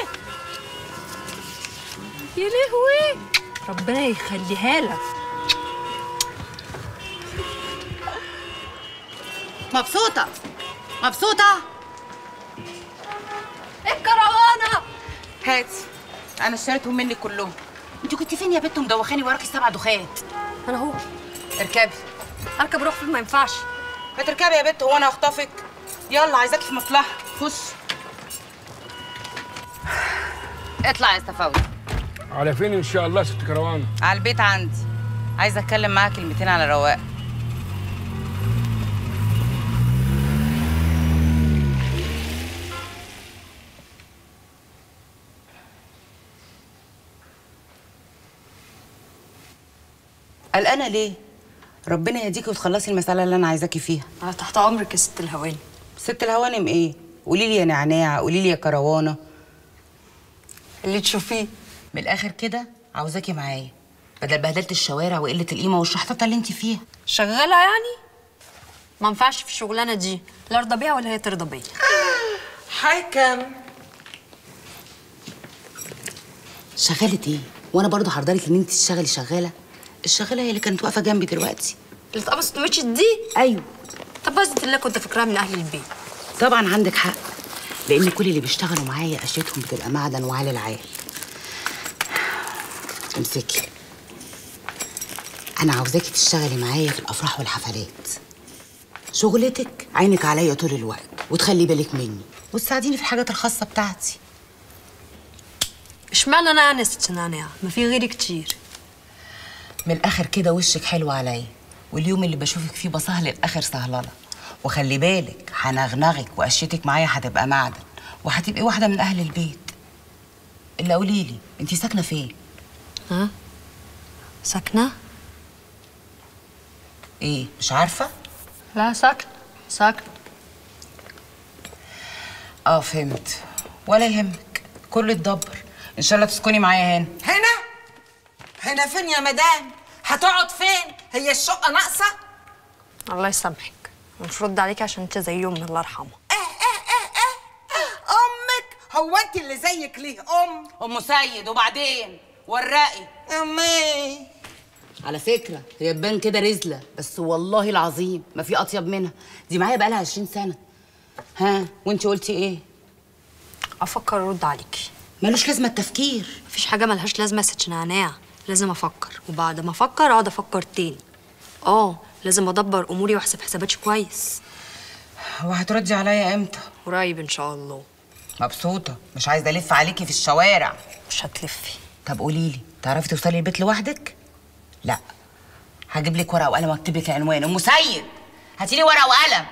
يا لهوي ربنا يخليها لك مبسوطة مبسوطة ايه الكروانه هاتي أنا اشتريتهم منك كلهم أنت كنت فين يا بنت مدوخاني وراكي سبع دخات انا اهو اركبي اركب روح فين ما ينفعش ما تركبي يا بنت هو أنا هخطفك يلا عايزاكي في مصلحة خش اطلع يا استفاوي على فين ان شاء الله ست كروان على البيت عندي عايزة أتكلم معاك كلمتين على رواق قلقانة ليه؟ ربنا يهديكي وتخلصي المسألة اللي أنا عايزاكي فيها انا تحت امرك يا ست الهواني ست الهوانم إيه؟ قولي لي يا نعناع قولي لي يا كروانة اللي تشوفيه من الآخر كده عاوزاكي معايا بدل بهدلة الشوارع وقلة القيمة والشحططة اللي انت فيها شغاله يعني ما ينفعش في الشغلانه دي لا ارضى بيها ولا هي ترضى بيا حكم شغالة ايه؟ وانا برضه هرضالك ان انت تشتغلي شغالة الشغالة هي اللي كانت واقفة جنبي دلوقتي اللي اتقبضت ومشيت دي ايوه طب بس الله كنت فاكراها من اهل البيت طبعا عندك حق لان كل اللي بيشتغلوا معايا اشيتهم بتبقى معدن وعلى العال امسكي انا عاوزاكي تشتغلي معايا في الافراح والحفلات شغلتك عينك عليا طول الوقت وتخلي بالك مني وتساعديني في الحاجات الخاصه بتاعتي اشمعنى انا انا ست نعناع ما في غيري كتير من الاخر كده وشك حلو عليا واليوم اللي بشوفك فيه بسهل الاخر سهلله وخلي بالك هنغنغك وقشتك معايا هتبقى معدن وهتبقي واحده من اهل البيت الا قولي لي انت ساكنه فين ها ساكنه ايه مش عارفه لا ساكنه ساكنه اه فهمت ولا يهمك كله يتدبر ان شاء الله تسكني معايا هنا هنا هنا فين يا مدام هتقعد فين هي الشقه ناقصه الله يسامحك مش رد عليكي عشان انت زي امي الله يرحمها امك هو انت اللي زيك ليه ام ام سيد وبعدين ورقي امي على فكره هي تبان كده رزله بس والله العظيم ما في اطيب منها دي معايا بقالها 20 سنه ها وانت قلتي ايه افكر ارد عليكي ملوش لازمه التفكير مفيش حاجه ملهاش لازمه يا ست نعناع لازم افكر وبعد ما افكر اقعد افكر تاني اه لازم ادبر اموري واحسب حساباتي كويس وهتردي عليا امتى قريب ان شاء الله مبسوطه مش عايزه الف عليكي في الشوارع مش هتلفي طب قولي لي تعرفي توصلي البيت لوحدك لا هجيب لك ورقه وقلم واكتب لك عنوان ام سيد هاتي لي ورقه وقلم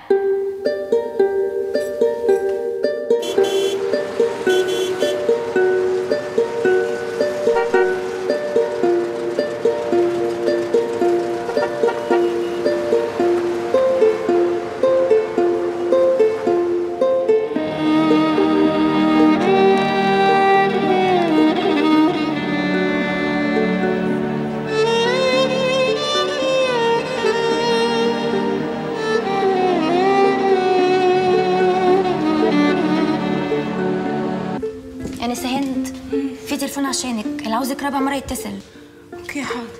انسة هند في تليفون عشانك اللي عاوزك رابع مرة يتصل اوكي حاضر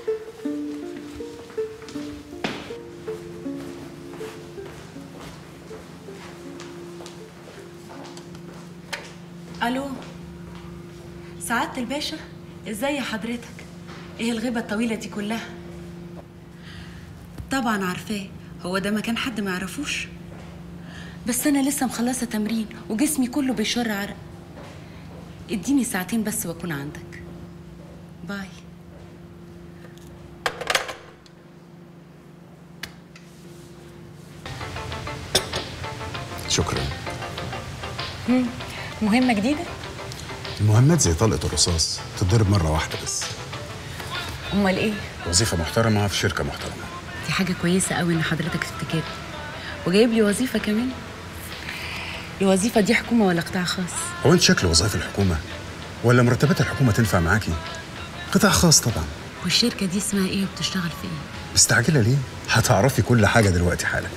الو سعادة الباشا ازاي حضرتك ايه الغيبة الطويلة دي كلها طبعا عارفاه هو ده مكان حد ما يعرفوش بس انا لسه مخلصة تمرين وجسمي كله بيشر عرق اديني ساعتين بس واكون عندك باي شكرا مم. مهمة جديدة المهمات زي طلقه الرصاص تتضرب مره واحده بس امال ايه وظيفه محترمه في شركه محترمه دي حاجة كويسة قوي ان حضرتك تفتكرني وجايب لي وظيفة كمان الوظيفة دي حكومة ولا قطاع خاص هو انت شكل وظائف الحكومه ولا مرتبات الحكومه تنفع معاكي قطاع خاص طبعا والشركة دي اسمها ايه وبتشتغل في ايه مستعجله ليه هتعرفي كل حاجه دلوقتي حالا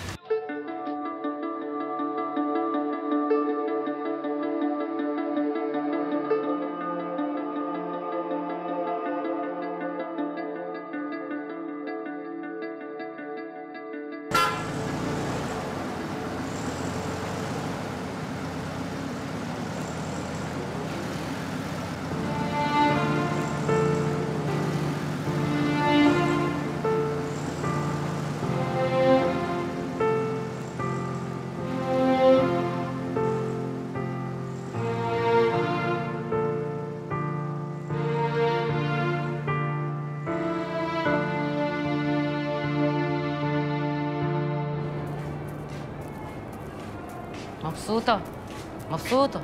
مبسوطه مبسوطه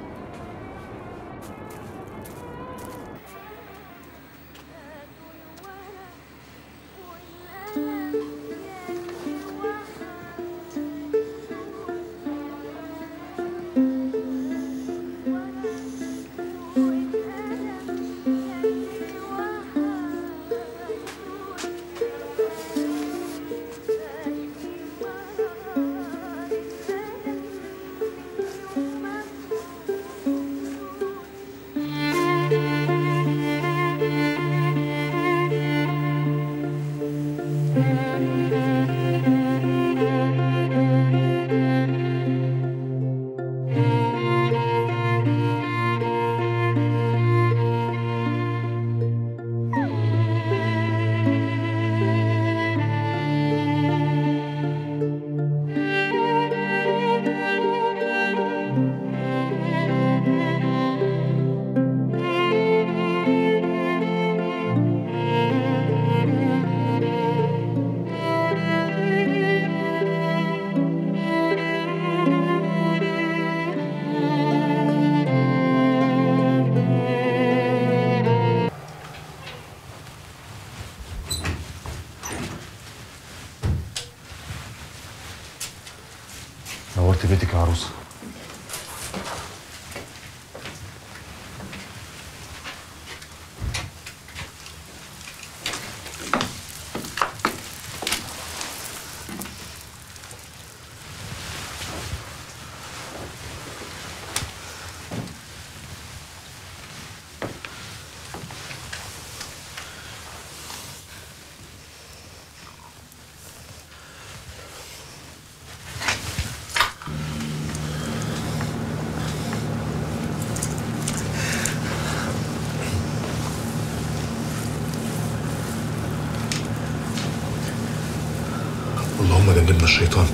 اللهم جنبنا الشيطان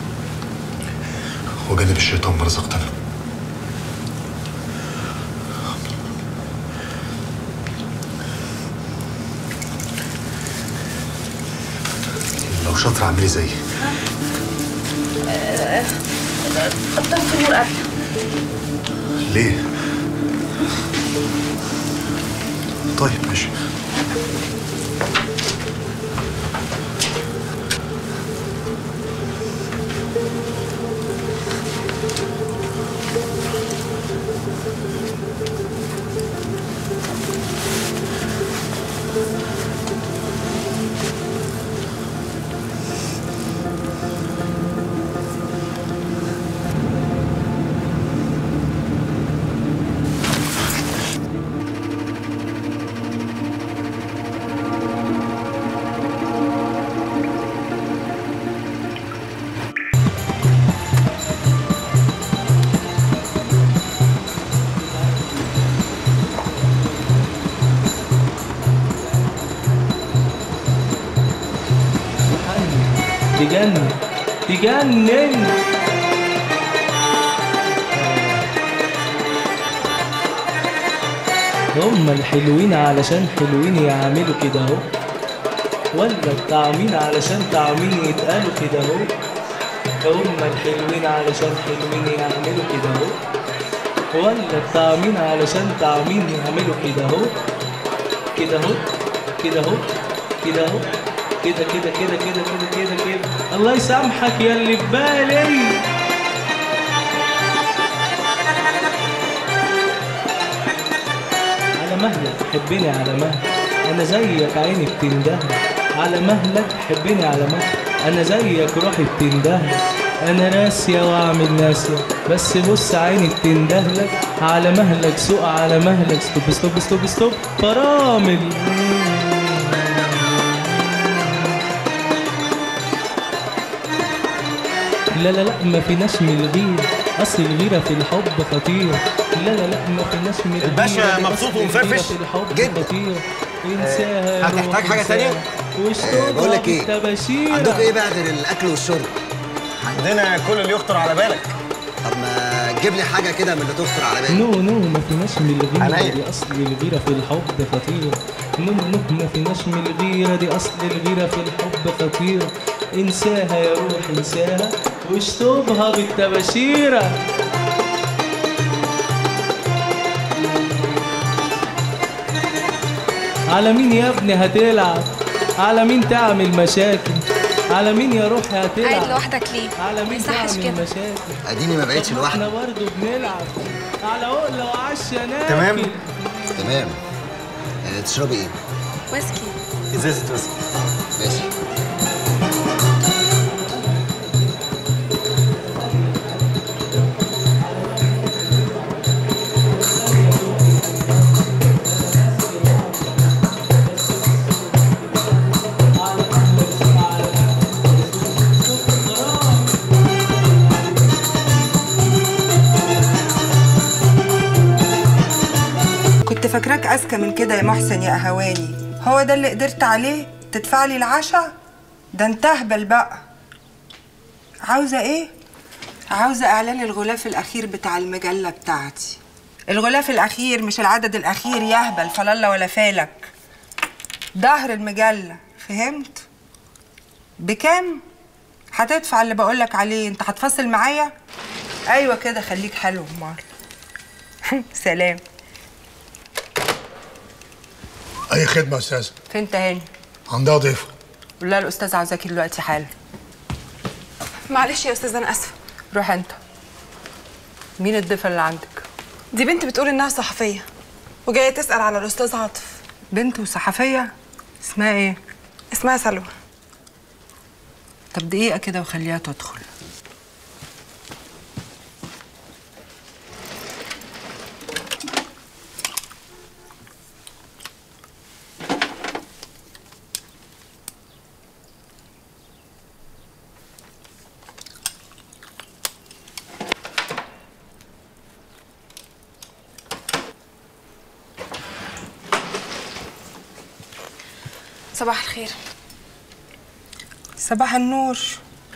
وجنب الشيطان ما رزقتنا لو شاطر اعملي زيي قدام في النور قبل ليه؟ طيب ماشي تجنن تجنن هما الحلوين علشان حلوين يعملوا كده اهو ولا الطعمين علشان طعمين يتقالوا كده اهو هما الحلوين علشان حلوين يعملوا كده اهو ولا الطعمين علشان طعمين يعملوا كده اهو كده اهو كده اهو كده اهو كده كده كده كده كده كده كده الله يسامحك يا اللي في بالي على مهلك حبني على مهلك انا زيك عيني بتندهلك على مهلك حبني على مهلك انا زيك روحي بتندهلك انا ناسية واعمل ناسية بس بص عيني بتندهلك على مهلك سوق على مهلك ستوب ستوب ستوب ستوب فرامل لا لا لا ما فيناش من الغيرة أصل الغيرة في الحب خطير لا لا لا ما فيناش من الغيرة الباشا دي مبسوط أصل الغيرة ومفرفش؟ في الحب جدا. خطير انساها هتحتاج روح حاجة انساها. تانية؟ واشربها بقول لك ايه بالتباشيرة. عندكم ايه بقى غير الاكل والشرب عندنا كل اللي يخطر على بالك طب ما تجيب لي حاجه كده من اللي تخطر على بالك نو نو ما فيناش من الغيرة عينيا. دي أصل الغيرة في الحب خطير نو نو ما فيناش من الغيرة دي أصل الغيرة في الحب خطير انساها يا روح انساها واشطبها بالتباشيرة على مين يا ابني هتلعب على مين تعمل مشاكل على مين يا روحي هتلعب قاعد لوحدك ليه؟ على ما مين يصحش تعمل كده مشاكل اديني ما بقتش طب ما لوحدي احنا برضه بنلعب على عقله وعشا ناكل تمام تمام آه، تشربي ايه ويسكي ازازه ويسكي ماشي كنت فاكراك اذكى من كده يا محسن يا اهواني هو ده اللي قدرت عليه تدفع لي العشاء ده انت اهبل بقى عاوزه ايه عاوزه اعلان الغلاف الاخير بتاع المجله بتاعتي الغلاف الاخير مش العدد الاخير يهبل فلالة ولا فالك ظهر المجله فهمت بكام هتدفع اللي بقولك عليه انت هتفصل معايا ايوه كده خليك حلو امال سلام اي خدمه يا استاذ فين تهاني عندها ضيف قول لها الاستاذ عاوزاكي دلوقتي حالا معلش يا استاذ انا اسفه روح انت مين الضيفه اللي عندك دي بنت بتقول انها صحفيه وجايه تسال على الاستاذ عاطف بنت وصحفيه اسمها ايه اسمها سلوى طب دقيقه كده وخليها تدخل صباح الخير صباح النور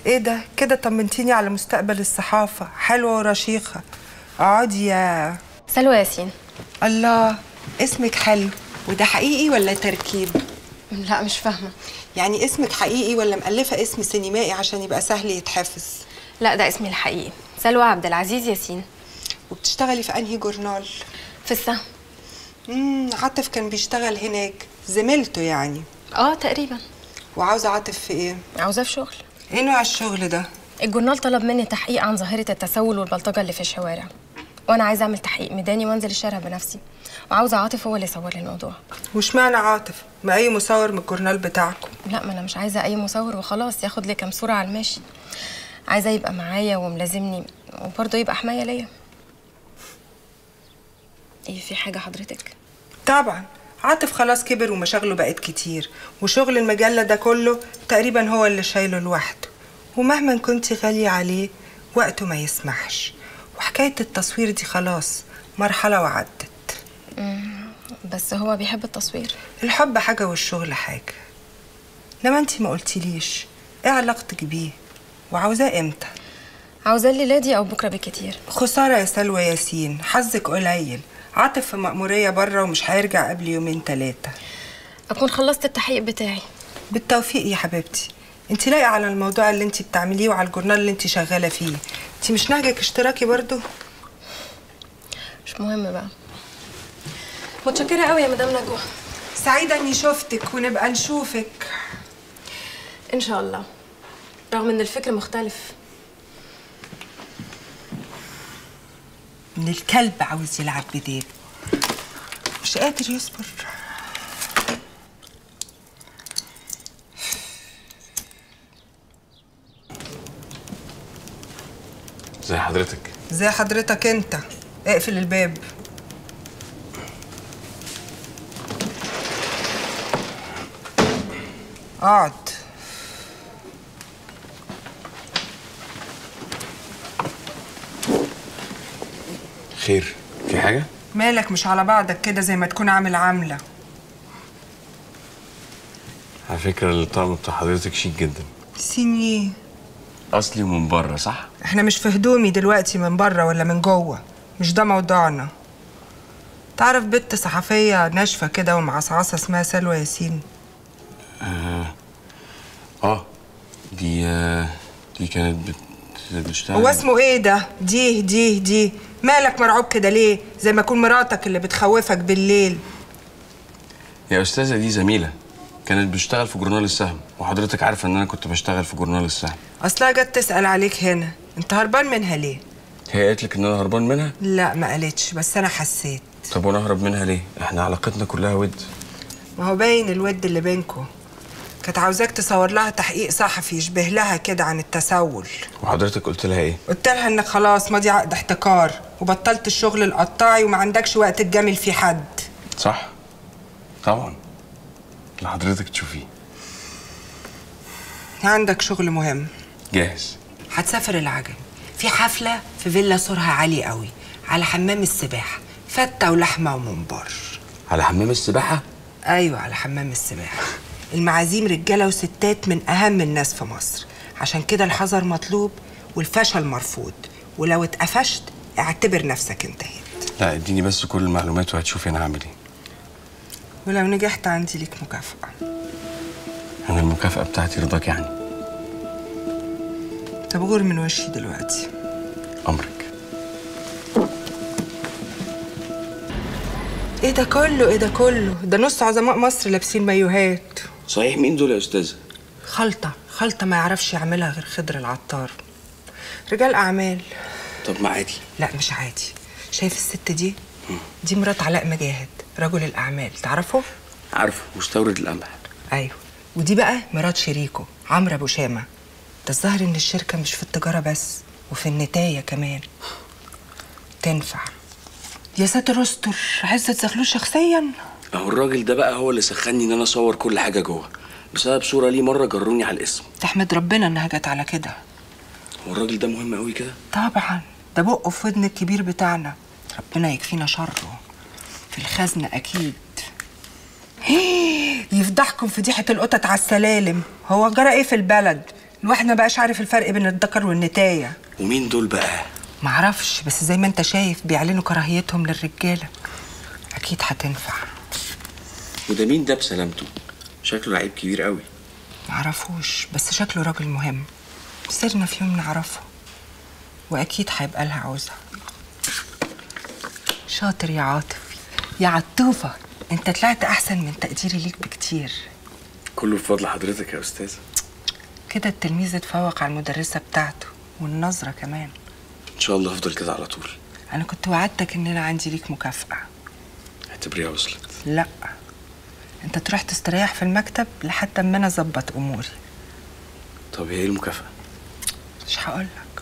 ايه ده كده طمنتيني على مستقبل الصحافة حلوة ورشيقة اقعدي يا سلوى ياسين الله اسمك حلو وده حقيقي ولا تركيب لا مش فاهمة يعني اسمك حقيقي ولا مألفة اسم سينمائي عشان يبقى سهل يتحفظ لا ده اسمي الحقيقي سلوى عبد العزيز ياسين وبتشتغلي في انهي جورنال في السهم امم عاطف كان بيشتغل هناك زميلته يعني اه تقريبا وعاوزة عاطف في ايه عاوزاه في شغل ايه نوع الشغل ده الجورنال طلب مني تحقيق عن ظاهرة التسول والبلطجة اللي في الشوارع وانا عايزه اعمل تحقيق ميداني وانزل الشارع بنفسي وعاوزه عاطف هو اللي يصور لي الموضوع واشمعنى عاطف ما اي مصور من الجورنال بتاعكم لا ما انا مش عايزه اي مصور وخلاص ياخد لي كام صوره على الماشي عايزه يبقى معايا وملازمني وبرضه يبقى حمايه ليا ايه في حاجه حضرتك طبعا عاطف خلاص كبر ومشاغله بقت كتير وشغل المجلة ده كله تقريبا هو اللي شايله لوحده ومهما كنت غالية عليه وقته ما يسمحش وحكاية التصوير دي خلاص مرحلة وعدت مم، بس هو بيحب التصوير الحب حاجة والشغل حاجة لما انتي ما قلتليش ايه علاقتك بيه وعاوزاه امتى عاوزاه الليله دي او بكره بالكتير خسارة يا سلوى ياسين حظك قليل عاطف في مأمورية بره ومش هيرجع قبل يومين تلاتة اكون خلصت التحقيق بتاعي بالتوفيق يا حبيبتي انت لايقة على الموضوع اللي انت بتعمليه وعلى الجورنال اللي انت شغالة فيه انت مش نهجك اشتراكي برضو مش مهم بقى متشكره قوي يا مدام نجوى سعيدة اني شفتك ونبقى نشوفك ان شاء الله رغم ان الفكر مختلف من الكلب عاوز يلعب بديل مش قادر يصبر زي حضرتك زي حضرتك انت اقفل الباب اقعد خير في حاجة؟ مالك مش على بعضك كده زي ما تكون عامل عاملة على فكرة الطقم بتاع حضرتك شيك جدا سيني أصلي ومن بره صح؟ احنا مش في هدومي دلوقتي من بره ولا من جوه مش ده موضوعنا تعرف بنت صحفية ناشفة كده ومعصعصة اسمها سلوى ياسين آه, آه دي آه دي كانت بت... بتشتغل هو اسمه ايه ده دي دي دي مالك مرعوب كده ليه زي ما يكون مراتك اللي بتخوفك بالليل يا أستاذة دي زميلة كانت بتشتغل في جورنال السهم وحضرتك عارفة إن أنا كنت بشتغل في جورنال السهم اصلها جت تسأل عليك هنا انت هربان منها ليه هي قالت لك إن أنا هربان منها؟ لا ما قالتش بس انا حسيت طب وأنا أهرب منها ليه؟ إحنا علاقتنا كلها ود ما هو باين الود اللي بينكو كانت عاوزاك تصور لها تحقيق صحفي يشبه لها كده عن التسول وحضرتك قلت لها إيه؟ قلت لها انك خلاص ماضي عقد احتكار وبطلت الشغل القطاعي وما عندكش وقت تجامل فيه حد صح؟ طبعا اللي حضرتك تشوفيه عندك شغل مهم جاهز هتسافر العجم في حفلة في فيلا سورها عالي قوي على حمام السباحة فتة ولحمة وممبار على حمام السباحة؟ أيوة على حمام السباحة المعازيم رجالة وستات من أهم الناس في مصر عشان كده الحذر مطلوب والفشل مرفوض ولو اتقفشت اعتبر نفسك انتهيت لا اديني بس كل المعلومات وهتشوفي أنا هعمل إيه ولو نجحت عندي ليك مكافأة أنا المكافأة بتاعتي رضاك يعني طب غور من وشي دلوقتي أمرك ايه ده كله ايه ده كله ده نص عظماء مصر لابسين مايوهات صحيح مين دول يا أستاذة؟ خلطة خلطة ما يعرفش يعملها غير خضر العطار رجال أعمال طب ما عادي لا مش عادي شايف الست دي دي مرات علاء مجاهد رجل الأعمال تعرفه؟ عارفه مستورد القمح أيوه ودي بقى مرات شريكه عمرو أبو شامة ده الظاهر إن الشركة مش في التجارة بس وفي النتاية كمان تنفع يا ساتر استر عزت زغلول شخصيا أهو الراجل ده بقى هو اللي سخني إن أنا أصور كل حاجة جوه بسبب صورة ليه مرة جروني على الاسم تحمد ربنا إنها جت على كده هو الراجل ده مهم قوي كده؟ طبعا ده بقه في ودن الكبير بتاعنا ربنا يكفينا شره في الخزنة أكيد يفضحكم فضيحة القطط على السلالم هو جرى إيه في البلد الواحد ما بقاش عارف الفرق بين الذكر والنتايه ومين دول بقى معرفش بس زي ما انت شايف بيعلنوا كراهيتهم للرجاله اكيد هتنفع وده مين ده بسلامته شكله لعيب كبير قوي معرفوش بس شكله راجل مهم سيرنا في يوم نعرفه واكيد هيبقى لها عوزه شاطر يا عاطف يا عطوفه انت طلعت احسن من تقديري ليك بكتير كله بفضل حضرتك يا استاذه كده التلميذ اتفوق على المدرسه بتاعته والنظره كمان ان شاء الله هفضل كده على طول انا كنت وعدتك ان انا عندي ليك مكافاه اعتبريها وصلت لا انت تروح تستريح في المكتب لحد اما انا اظبط اموري طب هي ايه المكافاه مش هقول لك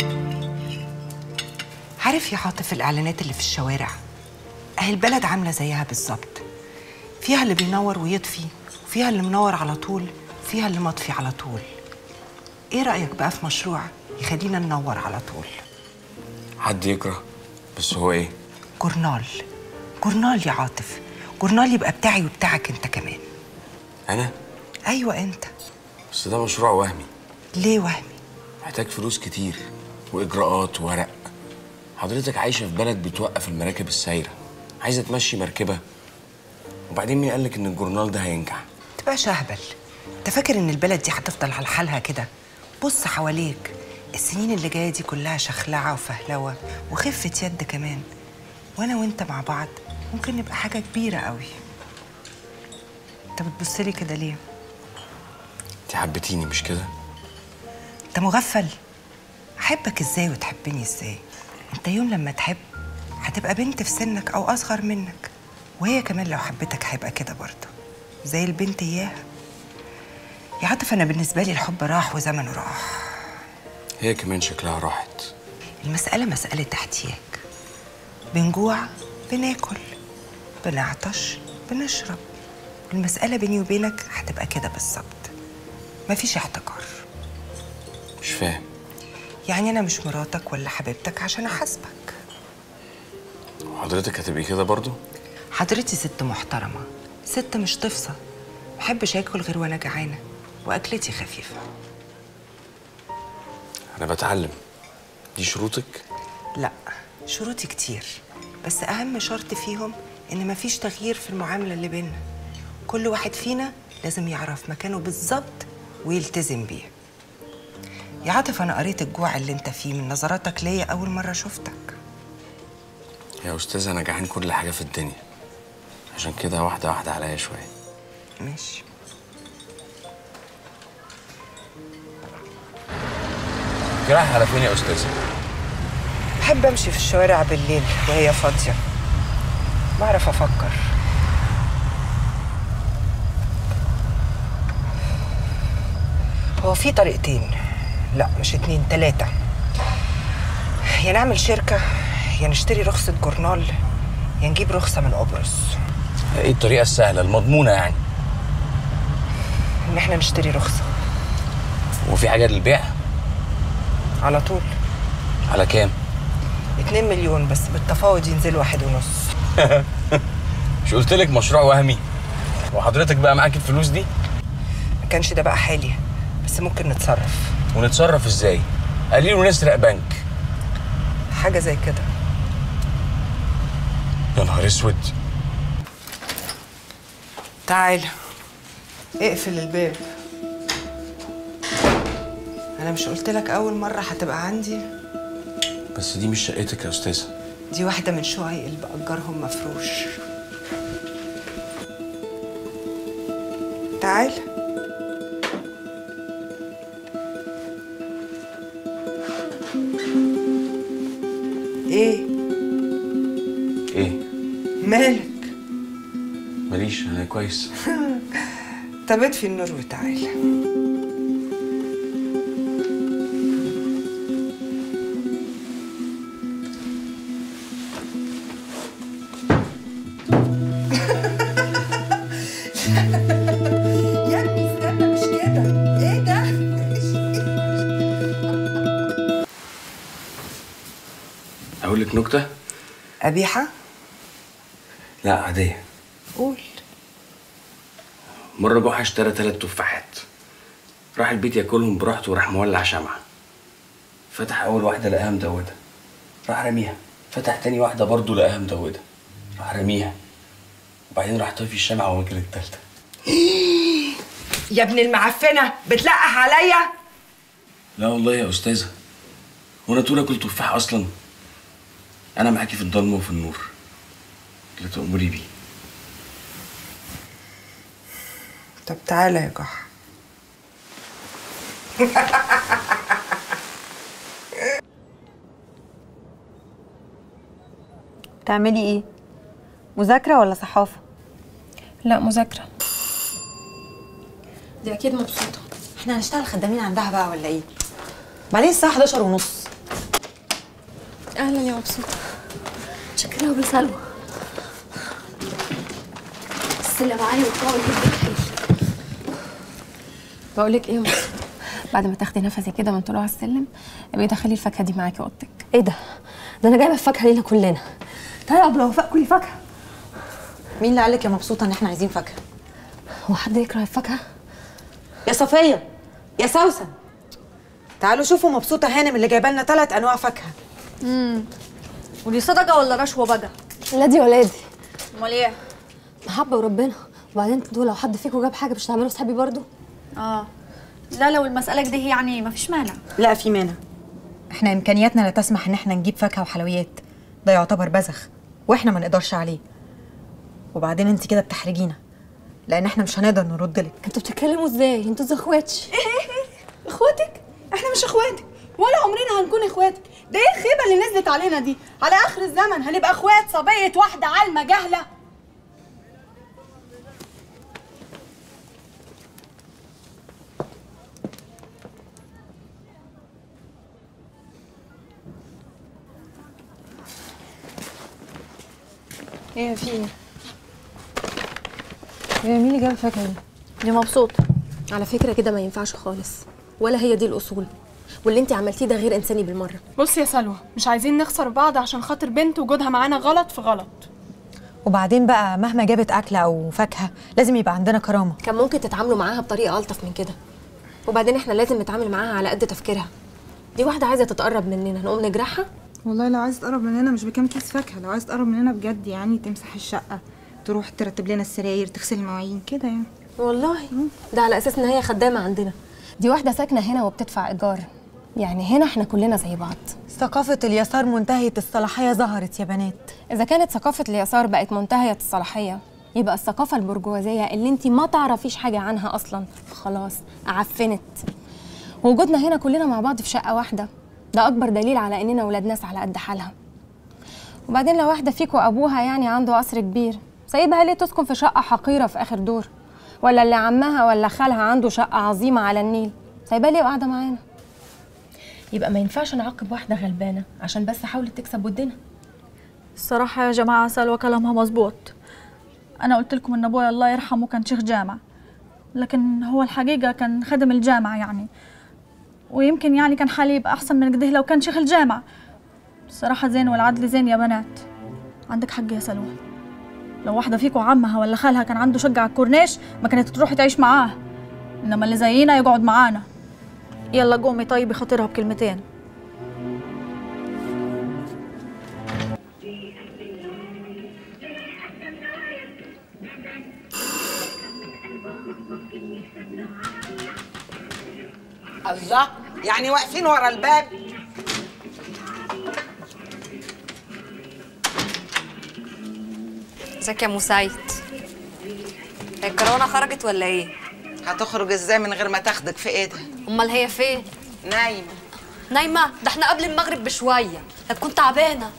عارف يا عاطف الاعلانات اللي في الشوارع اهي البلد عامله زيها بالظبط فيها اللي بينور ويطفي وفيها اللي منور على طول وفيها اللي مطفي على طول ايه رايك بقى في مشروع يخلينا ننور على طول حد يكره بس هو ايه جورنال جورنال يا عاطف جورنال يبقى بتاعي وبتاعك انت كمان انا ايوه انت بس ده مشروع وهمي ليه وهمي محتاج فلوس كتير واجراءات وورق حضرتك عايشه في بلد بتوقف المراكب السايره عايزه تمشي مركبه وبعدين مين قالك ان الجورنال ده هينجح تبقى شهبل انت فاكر ان البلد دي هتفضل على حالها كده بص حواليك السنين اللي جايه دي كلها شخلعه وفهلوه وخفه يد كمان وانا وانت مع بعض ممكن نبقى حاجه كبيره قوي انت بتبصلي كده ليه انت حبيتيني مش كده انت مغفل احبك ازاي وتحبني ازاي انت يوم لما تحب هتبقى بنت في سنك او اصغر منك وهي كمان لو حبتك هيبقى كده برضه زي البنت اياها يا عاطف انا بالنسبه لي الحب راح وزمنه راح هي كمان شكلها راحت المساله مساله احتياج بنجوع بناكل بنعطش بنشرب المساله بيني وبينك هتبقى كده بالظبط مفيش احتكار مش فاهم يعني انا مش مراتك ولا حبيبتك عشان احاسبك وحضرتك هتبقي كده برضو حضرتي ست محترمه ست مش تفصى محبش اكل غير وانا جعانه واكلتي خفيفه انا بتعلم دي شروطك لا شروطي كتير بس اهم شرط فيهم ان مفيش تغيير في المعامله اللي بينا كل واحد فينا لازم يعرف مكانه بالظبط ويلتزم بيه يا عاطف انا قريت الجوع اللي انت فيه من نظراتك ليا اول مره شفتك يا استاذ انا جعان كل حاجه في الدنيا عشان كده واحده واحده عليا شويه ماشي رايح على فين يا استاذه بحب امشي في الشوارع بالليل وهي فاضيه بعرف افكر هو في طريقتين لا مش اتنين تلاتة يا نعمل شركة يا نشتري رخصة جورنال يا نجيب رخصة من قبرص ايه الطريقه السهله المضمونه يعني ان احنا نشتري رخصة وفي حاجه للبيع على طول على كام اتنين مليون بس بالتفاوض ينزل واحد ونص مش قلت لك مشروع وهمي وحضرتك بقى معاك الفلوس دي ما كانش ده بقى حالي بس ممكن نتصرف ونتصرف ازاي قليل ونسرق بنك حاجة زي كده يا نهار اسود تعال اقفل الباب انا مش قلت لك اول مرة هتبقى عندي بس دي مش شقتك يا استاذه دي واحدة من شققي اللي بأجرهم مفروش تعال ايه ايه مالك ماليش انا كويس طب اطفي النور وتعال يا ابني استنى مش كده ايه ده اقول لك نكته قبيحة لا عاديه قول مره جحا اشترى ثلاث تفاحات راح البيت ياكلهم براحته وراح مولع شمعة فتح أول واحدة لقاها مدودة راح رميها فتح تاني واحدة برضه لقاها مدودة راح رميها وبعدين راح طفي الشمعة ومكر التالتة يا ابن المعفنه بتلقح عليا لا والله يا أستاذة وأنا تقول آكل تفاح أصلا أنا معاكي في الضلمة وفي النور اللي تأمري بيه طب تعالى يا جحا بتعملي ايه مذاكره ولا صحافه لا مذاكره دي اكيد مبسوطه احنا هنشتغل خدامين عندها بقى ولا ايه بعدين الساعه 11 ونص اهلا يا مبسوطه شكلها بسلوى السلة معايا وطاول جدا بقول لك ايه يا مبسوطه بعد ما تاخدي نفسي كده من طلوع السلم ابقي دخلي الفاكهه دي معاكي اوضتك ايه ده ده انا جايبه الفاكهه لينا كلنا تعالي يا ابله وفاء كلي فاكهه مين اللي قالك يا مبسوطه ان احنا عايزين فاكهه هو حد يكره الفاكهه يا صفيه يا سوسن تعالوا شوفوا مبسوطه هانم اللي جايبه لنا ثلاث انواع فاكهه امم ودي صدقه ولا رشوه بقى لا دي ولا دي امال ايه محبه وربنا وبعدين انتوا لو حد فيكم جاب حاجه مش هتعملوا صحابي برضو اه لا لو المسألة كده يعني ما فيش مانع لا في مانع احنا امكانياتنا لا تسمح ان احنا نجيب فاكهه وحلويات ده يعتبر بذخ واحنا ما نقدرش عليه وبعدين انت كده بتحرجينا لان احنا مش هنقدر نرد لك انتوا بتتكلموا ازاي انتوا زي اخواتش اخواتك احنا مش اخواتك ولا عمرنا هنكون اخواتك ده ايه الخيبه اللي نزلت علينا دي على اخر الزمن هنبقى اخوات صبيه واحده عالمه جهله ايه في ايه ايه مين اللي جاب الفاكهه دي دي مبسوطه على فكره كده ما ينفعش خالص ولا هي دي الاصول واللي انت عملتيه ده غير انساني بالمره بص يا سلوى مش عايزين نخسر بعض عشان خاطر بنت وجودها معانا غلط في غلط وبعدين بقى مهما جابت اكل او فاكهه لازم يبقى عندنا كرامه كان ممكن تتعاملوا معاها بطريقه الطف من كده وبعدين احنا لازم نتعامل معاها على قد تفكيرها دي واحده عايزه تتقرب مننا نقوم نجرحها والله لو عايز تقرب مننا مش بكام كيس فاكهه لو عايز تقرب مننا بجد يعني تمسح الشقه تروح ترتب لنا السراير تغسل المواعين كده يعني والله ده على اساس ان هي خدامه عندنا دي واحده ساكنه هنا وبتدفع ايجار يعني هنا احنا كلنا زي بعض ثقافه اليسار منتهيه الصلاحيه ظهرت يا بنات اذا كانت ثقافه اليسار بقت منتهيه الصلاحيه يبقى الثقافه البرجوازيه اللي انت ما تعرفيش حاجه عنها اصلا خلاص عفنت وجودنا هنا كلنا مع بعض في شقه واحده ده اكبر دليل على اننا ولاد ناس على قد حالها وبعدين لو واحده فيكم ابوها يعني عنده قصر كبير سايبها ليه تسكن في شقه حقيره في اخر دور ولا اللي عمها ولا خالها عنده شقه عظيمه على النيل سايبها ليه وقاعده معانا يبقى ما ينفعش نعاقب واحده غلبانه عشان بس حاولت تكسب ودنا الصراحة يا جماعة سلوى كلامها مظبوط أنا قلت لكم إن أبويا الله يرحمه كان شيخ جامع لكن هو الحقيقة كان خدم الجامع يعني ويمكن يعني كان حالي يبقى أحسن من كده لو كان شيخ الجامع الصراحة زين والعدل زين يا بنات عندك حق يا سلوى لو واحدة فيكم عمها ولا خالها كان عنده شقة على الكورنيش ما كانت تروح تعيش معاه إنما اللي زينا يقعد معانا يلا قومي طيبي خاطرها بكلمتين الله يعني واقفين ورا الباب ازيك يا مساعد هي الكورونا خرجت ولا ايه هتخرج ازاي من غير ما تاخدك في ايدها امال هي فين نايمه نايمه ده احنا قبل المغرب بشويه ده كنت تعبانه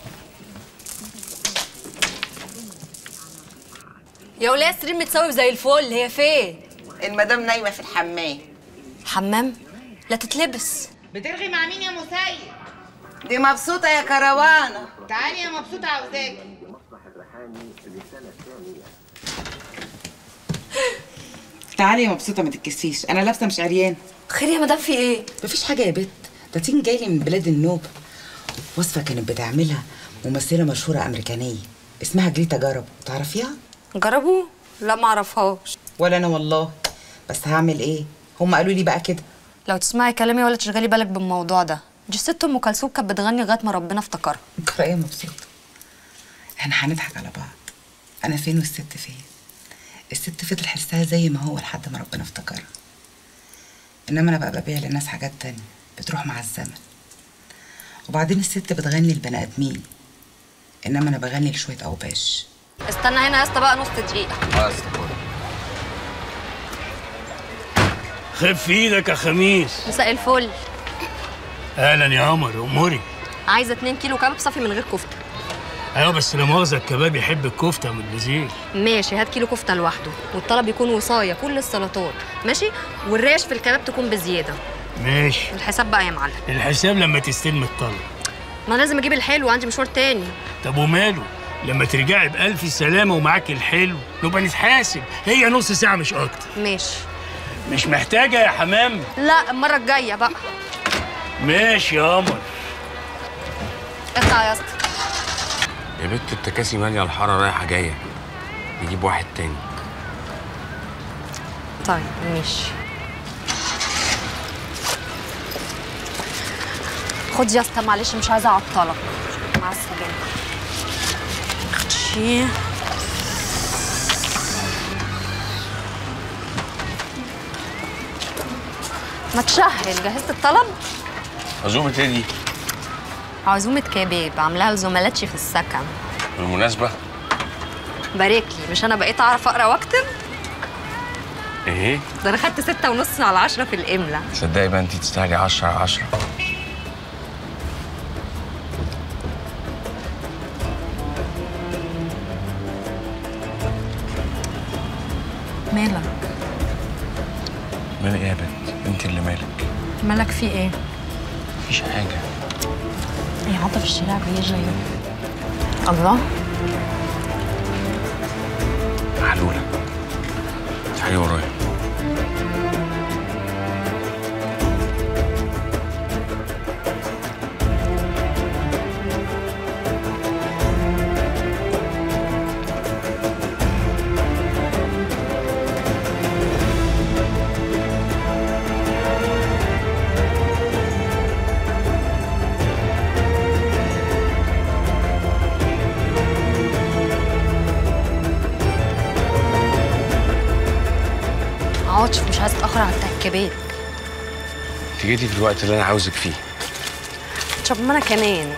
يا وليه سرير متساوي زي الفل هي فين المدام نايمه في الحمام حمام لا تتلبس بترغي مع مين يا مسيد دي مبسوطه يا كروانه تعالي يا مبسوطه عاوزاكي تعالي يا مبسوطه ما تتكسفيش انا لابسه مش عريان خير يا مدام في ايه مفيش حاجه يا بت ده تين جاي لي من بلاد النوبه وصفه كانت بتعملها ممثله مشهوره امريكانيه اسمها جريتا جرب تعرفيها جربوا لا ما اعرفهاش ولا انا والله بس هعمل ايه هم قالوا لي بقى كده لو تسمعي كلامي ولا تشغلي بالك بالموضوع ده دي ست ام كلثوم كانت بتغني لغايه ما ربنا افتكرها قرايه مبسوطه احنا هنضحك على بعض انا فين والست فين الست فضل حسها زي ما هو لحد ما ربنا افتكرها انما انا بقى ببيع للناس حاجات تانية بتروح مع الزمن وبعدين الست بتغني لبني ادمين انما انا بغني لشويه اوباش استنى هنا يا اسطى بقى نص دقيقه بس خف في ايدك يا خميس مساء الفل اهلا يا قمر اموري عايزه 2 كيلو كباب صافي من غير كفته ايوه بس لا مؤاخذه الكباب يحب الكفته من البزيل ماشي هات كيلو كفته لوحده والطلب يكون وصايه كل السلطات ماشي والريش في الكباب تكون بزياده ماشي الحساب بقى يا معلم الحساب لما تستلم الطلب ما أنا لازم اجيب الحلو عندي مشوار تاني طب وماله لما ترجعي بألف سلامة ومعاك الحلو نبقى نتحاسب هي نص ساعة مش أكتر ماشي مش محتاجة يا حمام لا المره الجايه بقى ماشي يا قمر اطلع يا اسطى يا بنت التكاسي ماليه الحاره رايحه جايه نجيب واحد تاني طيب ماشي خد يا اسطى معلش مش عايزه اعطلك مع السلامه خدشي ما تشهل جهزت الطلب عزومه ايه دي عزومة كباب عاملاها لزملاتي في السكن بالمناسبه بارك لي مش انا بقيت اعرف اقرا واكتب ايه ده انا خدت ستة ونص على عشرة في الاملا تصدقي بقى انت تستاهلي 10 على 10 مالك مالك ايه يا بنت انت اللي مالك مالك في ايه مفيش حاجه يا عاطف الشارع بيجي الله محلوله تعالي ورايا عاطف مش عايز اتاخر على بتاع الكباب انت جيتي في الوقت اللي انا عاوزك فيه طب ما انا كمان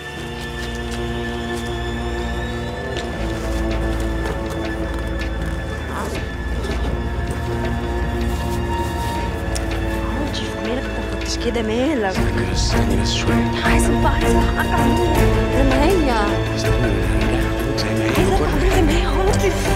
عاطف مالك ما كنتش كده مالك استني بس شويه عايزه بقى عايزه حقك عليا زي ما هي استني نرجع زي ما هي عايزه وكل زي ما هي عاطف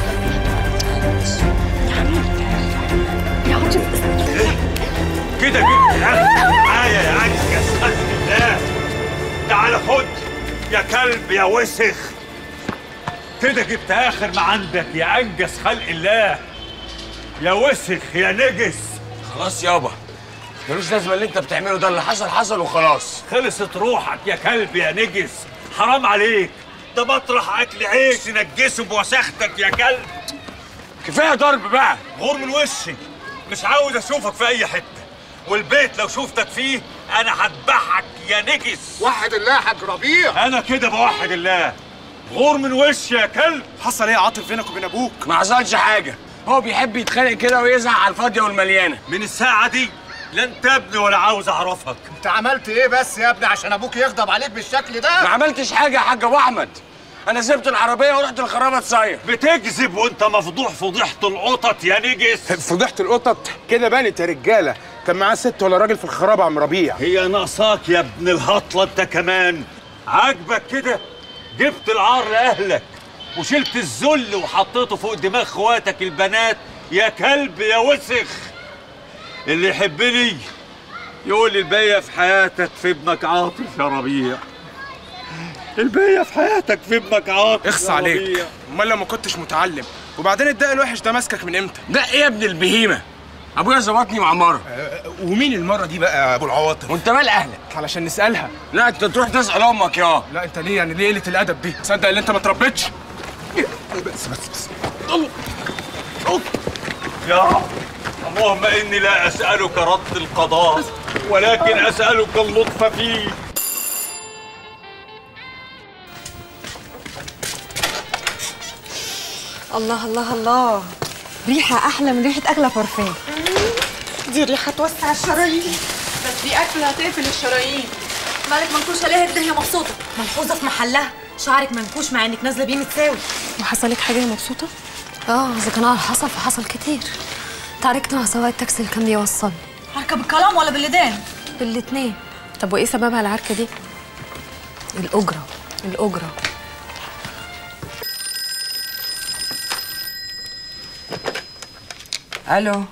يا حبيبي يا عاطف كده جبت اخر معايا يا عجز يا خلق الله تعال خد يا كلب يا وسخ كده جبت اخر ما عندك يا انجز خلق الله يا وسخ يا نجس خلاص يابا ملوش لازمه اللي انت بتعمله ده اللي حصل حصل وخلاص خلصت روحك يا كلب يا نجس حرام عليك ده مطرح اكل عيش نجسه بوساختك يا كلب كفايه ضرب بقى غور من وشي مش عاوز اشوفك في اي حته والبيت لو شوفتك فيه انا هذبحك يا نجس وحد الله يا حاج ربيع انا كده بوحد الله غور من وشي يا كلب حصل ايه يا عاطف بينك وبين ابوك ما حصلش حاجه هو بيحب يتخانق كده ويزعق على الفاضيه والمليانه من الساعه دي لا انت ابني ولا عاوز اعرفك انت عملت ايه بس يا ابني عشان ابوك يغضب عليك بالشكل ده ما عملتش حاجه يا حاج ابو احمد انا سبت العربيه ورحت الخرابه تصيف بتكذب وانت مفضوح فضيحه القطط يا نجس فضيحة القطط كده بانت يا رجالة كان معاه ست ولا راجل في الخرابة عم ربيع هي ناقصاك يا ابن الهطله انت كمان عاجبك كده جبت العار لاهلك وشلت الذل وحطيته فوق دماغ اخواتك البنات يا كلب يا وسخ اللي يحبني يقول لي الباقيه في حياتك في ابنك عاطف يا ربيع الباقيه في حياتك في ابنك عاطف اخص يا عليك ربيع. امال لو ما كنتش متعلم وبعدين الدق الوحش ده ماسكك من امتى ده ايه يا ابن البهيمه ابويا ظبطني مع مره ومين المره دي بقى يا ابو العواطف وانت مال اهلك علشان نسالها لا انت تروح تسال امك يا لا انت ليه يعني ليه قله الادب دي تصدق ان انت ما تربيتش بس بس بس يا اللهم إني لا أسألك رد القضاء ولكن أسألك اللطف فيه الله الله الله ريحة أحلى من ريحة أغلى بارفان دي ريحة توسع الشرايين بس دي أكلة هتقفل الشرايين مالك منكوش عليها الدنيا مبسوطة ملحوظه في محلها شعرك منكوش مع انك نازله بيه متساوي وحصل لك حاجه مبسوطه اه اذا كان على حصل فحصل كتير تعاركت مع سواق التاكسي اللي كان بيوصل حركه بالكلام ولا باللدان بالاتنين طب وايه سببها العركه دي الاجره الاجره الو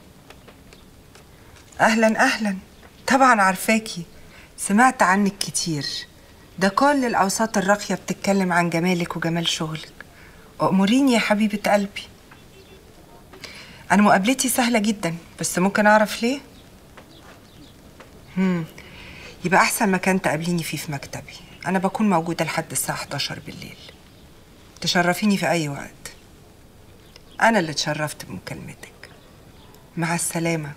اهلا اهلا طبعا عارفاكي سمعت عنك كتير ده كل الاوساط الراقيه بتتكلم عن جمالك وجمال شغلك اموريني يا حبيبه قلبي انا مقابلتي سهله جدا بس ممكن اعرف ليه هم. يبقى احسن مكان تقابليني فيه في مكتبي انا بكون موجوده لحد الساعه 11 بالليل تشرفيني في اي وقت انا اللي اتشرفت بمكالمتك مع السلامه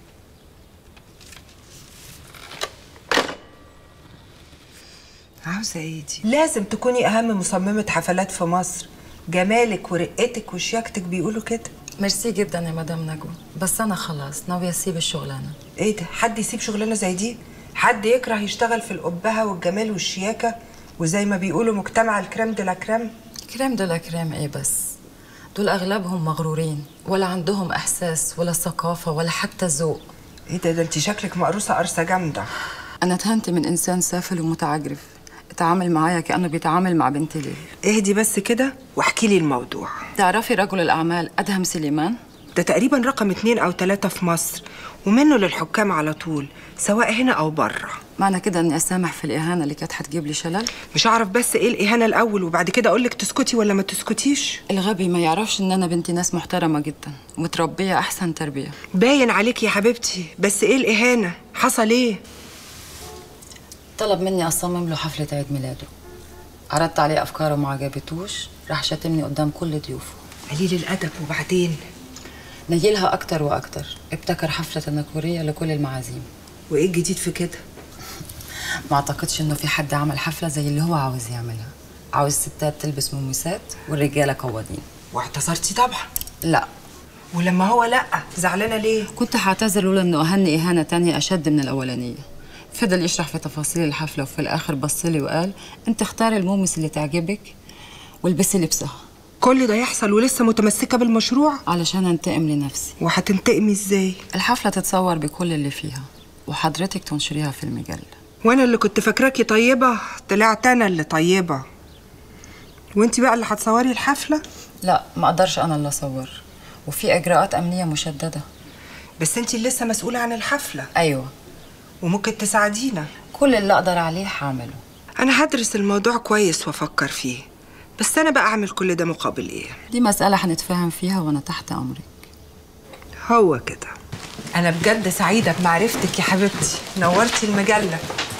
عاوزه ايه دي لازم تكوني اهم مصممه حفلات في مصر جمالك ورقتك وشياكتك بيقولوا كده ميرسي جدا يا مدام نجوى بس انا خلاص ناويه اسيب الشغلانه ايه ده حد يسيب شغلانه زي دي حد يكره يشتغل في القبهه والجمال والشياكه وزي ما بيقولوا مجتمع الكريم دي لا كريم كريم دول كريم ايه بس دول اغلبهم مغرورين ولا عندهم احساس ولا ثقافه ولا حتى ذوق ايه ده ده انت شكلك مقروصه قرصه جامده انا اتهنت من انسان سافل ومتعجرف اتعامل معايا كانه بيتعامل مع بنت ليل اهدي بس كده واحكي لي الموضوع تعرفي رجل الاعمال ادهم سليمان ده تقريبا رقم اتنين او تلاتة في مصر ومنه للحكام على طول سواء هنا او بره معنى كده اني اسامح في الاهانه اللي كانت هتجيب لي شلل مش هعرف بس ايه الاهانه الاول وبعد كده اقول لك تسكتي ولا ما تسكتيش الغبي ما يعرفش ان انا بنتي ناس محترمه جدا ومتربيه احسن تربيه باين عليك يا حبيبتي بس ايه الاهانه حصل ايه طلب مني اصمم له حفله عيد ميلاده عرضت عليه افكاره وما عجبتوش راح شاتمني قدام كل ضيوفه قليل الادب وبعدين نيلها اكتر واكتر ابتكر حفله تنكريه لكل المعازيم وايه الجديد في كده ما اعتقدش انه في حد عمل حفله زي اللي هو عاوز يعملها عاوز الستات تلبس مميسات والرجاله قوادين واعتذرتي طبعا لا ولما هو لا زعلانه ليه كنت هعتذر لولا انه اهني اهانه تانية اشد من الاولانيه فضل يشرح في تفاصيل الحفله وفي الاخر بص لي وقال انت اختاري المومس اللي تعجبك والبسي لبسها كل ده يحصل ولسه متمسكه بالمشروع علشان انتقم لنفسي وهتنتقمي ازاي الحفله تتصور بكل اللي فيها وحضرتك تنشريها في المجله وانا اللي كنت فاكراكي طيبه طلعت انا اللي طيبه وانت بقى اللي هتصوري الحفله لا ما اقدرش انا اللي اصور وفي اجراءات امنيه مشدده بس انت اللي لسه مسؤوله عن الحفله ايوه وممكن تساعدينا كل اللي اقدر عليه هعمله انا هدرس الموضوع كويس وافكر فيه بس انا بقى اعمل كل ده مقابل ايه دي مساله هنتفاهم فيها وانا تحت امرك هو كده انا بجد سعيده بمعرفتك يا حبيبتي نورتي المجله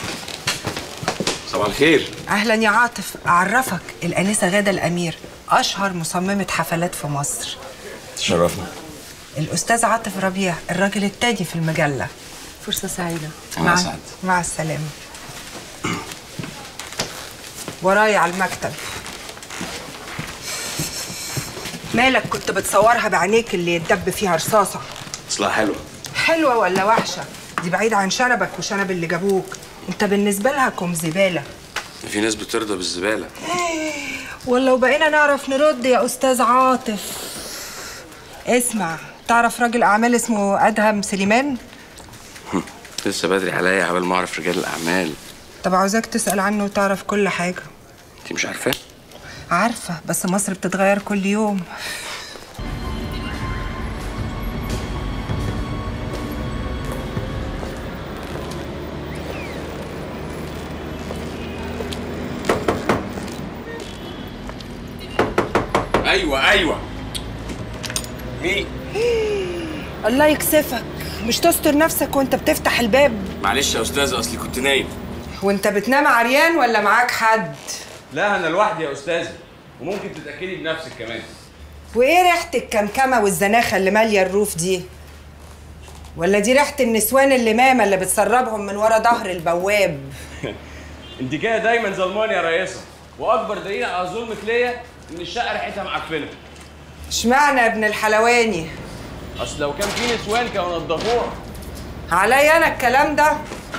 صباح الخير اهلا يا عاطف اعرفك الانسه غاده الامير اشهر مصممه حفلات في مصر تشرفنا الاستاذ عاطف ربيع الراجل التاني في المجله فرصه سعيده أنا سعد مع السلامه ورايا على المكتب مالك كنت بتصورها بعينيك اللي يتدب فيها رصاصه اصلها حلوه حلوه ولا وحشه دي بعيده عن شنبك وشنب اللي جابوك انت بالنسبه لها كوم زباله في ناس بترضى بالزباله ولو بقينا نعرف نرد يا استاذ عاطف اسمع تعرف راجل اعمال اسمه ادهم سليمان لسه بدري عليا قبل ما اعرف رجال الاعمال طب عاوزاك تسال عنه وتعرف كل حاجه انت مش عارفاه عارفه بس مصر بتتغير كل يوم ايوه ايوه مين الله يكسفك مش تستر نفسك وانت بتفتح الباب معلش يا استاذ اصلي كنت نايم وانت بتنام عريان ولا معاك حد لا انا لوحدي يا استاذي وممكن تتاكدي بنفسك كمان وايه ريحه الكمكمه والزناخه اللي ماليه الروف دي ولا دي ريحه النسوان اللمامه اللي بتسربهم من ورا ظهر البواب انت كده دايما ظلمانه يا ريسه واكبر دليل على ظلمك ليا ان الشقه ريحتها معفنه اشمعنى يا ابن الحلواني اصل لو كان في نسوان كانوا نضفوها عليا انا الكلام ده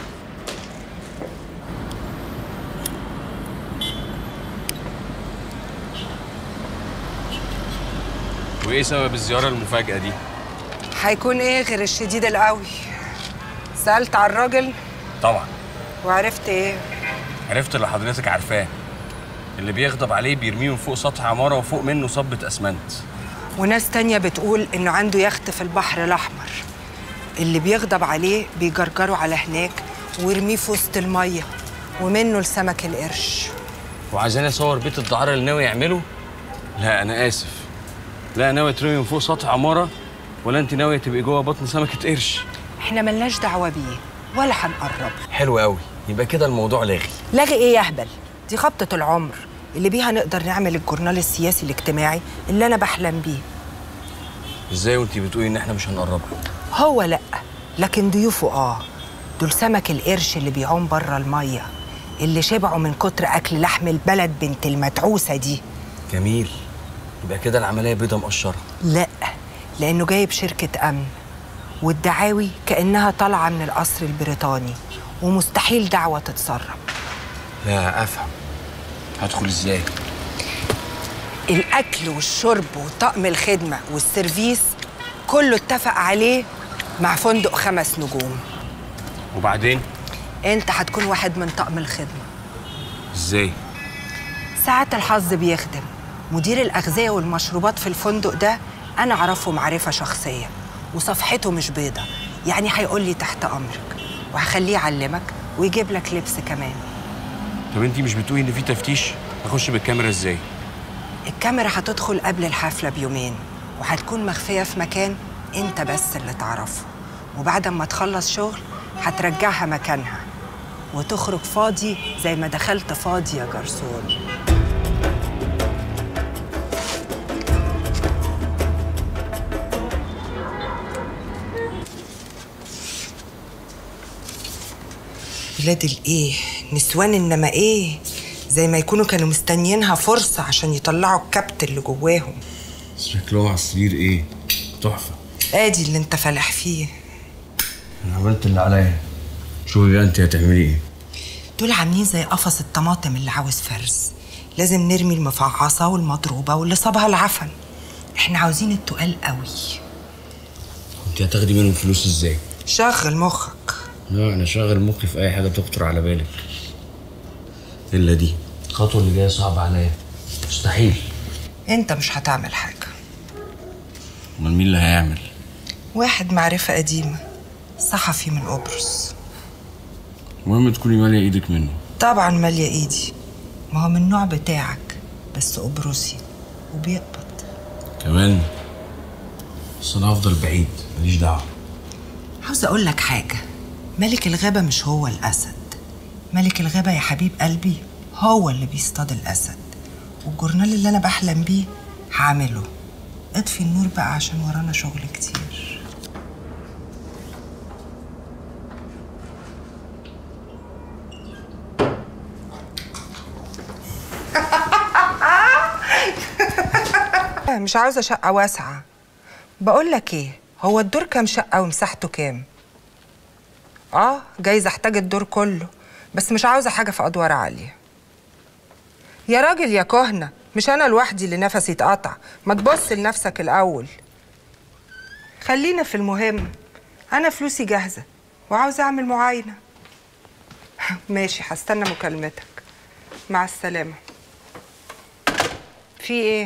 وايه سبب الزياره المفاجاه دي هيكون ايه غير الشديد القوي سالت على الراجل طبعا وعرفت ايه عرفت اللي حضرتك عارفاه اللي بيغضب عليه بيرميه من فوق سطح عماره وفوق منه صبة اسمنت وناس تانية بتقول انه عنده يخت في البحر الاحمر اللي بيغضب عليه بيجرجره على هناك ويرميه في وسط الميه ومنه لسمك القرش وعايزاني اصور بيت الدعاره اللي ناوي يعمله لا انا اسف لا ناوي ترمي من فوق سطح عماره ولا انت ناويه تبقي جوه بطن سمكه قرش احنا ملناش دعوه بيه ولا هنقرب حلو قوي يبقى كده الموضوع لاغي لاغي ايه يا اهبل دي خبطه العمر اللي بيها نقدر نعمل الجورنال السياسي الاجتماعي اللي انا بحلم بيه ازاي وانت بتقولي ان احنا مش هنقرب له هو لا لكن ضيوفه اه دول سمك القرش اللي بيعوم بره الميه اللي شبعوا من كتر اكل لحم البلد بنت المتعوسه دي جميل يبقى كده العمليه بيضه مقشره لا لانه جايب شركه امن والدعاوي كانها طالعه من القصر البريطاني ومستحيل دعوه تتسرب لا افهم هدخل ازاي الاكل والشرب وطقم الخدمه والسيرفيس كله اتفق عليه مع فندق خمس نجوم وبعدين انت هتكون واحد من طقم الخدمه ازاي ساعات الحظ بيخدم مدير الأغذية والمشروبات في الفندق ده أنا أعرفه معرفة شخصية وصفحته مش بيضة يعني هيقول لي تحت أمرك وهخليه يعلمك ويجيب لك لبس كمان طب انت مش بتقولي ان في تفتيش اخش بالكاميرا ازاي الكاميرا هتدخل قبل الحفلة بيومين وهتكون مخفية في مكان أنت بس اللي تعرفه وبعد ما تخلص شغل هترجعها مكانها وتخرج فاضي زي ما دخلت فاضي يا جرسون ولاد الايه نسوان انما ايه زي ما يكونوا كانوا مستنيينها فرصة عشان يطلعوا الكبت اللي جواهم شكلهم على السرير ايه تحفه ادي اللي انت فالح فيه انا عملت اللي عليا شوفي بقى انت هتعملي ايه دول عاملين زي قفص الطماطم اللي عاوز فرز لازم نرمي المفعصة والمضروبة واللي صابها العفن احنا عاوزين التقال قوي انت هتاخدي منهم فلوس ازاي شغل مخك لا انا شاغل مخي في اي حاجه تخطر على بالك الا دي الخطوه اللي جايه صعبه عليا مستحيل انت مش هتعمل حاجة امال مين اللي هيعمل واحد معرفة قديمة صحفي من قبرص المهم تكوني ماليه ايدك منه طبعا مالية ايدي ما هو من النوع بتاعك بس قبرصي وبيقبض كمان بس انا هفضل بعيد ماليش دعوه عاوز اقول لك حاجة ملك الغابة مش هو الأسد ملك الغابة يا حبيب قلبي هو اللي بيصطاد الأسد والجورنال اللي أنا بحلم بيه هعمله اطفي النور بقى عشان ورانا شغل كتير مش عاوزة شقة واسعة بقول لك ايه هو الدور كام شقة ومساحته كام؟ اه جايز احتاج الدور كله بس مش عاوزة حاجة في أدوار عالية يا راجل يا كهنة مش أنا لوحدي اللي نفسي اتقطع ما تبص لنفسك الأول خلينا في المهم أنا فلوسي جاهزة وعاوزة أعمل معاينة ماشي هستنى مكالمتك مع السلامة في إيه؟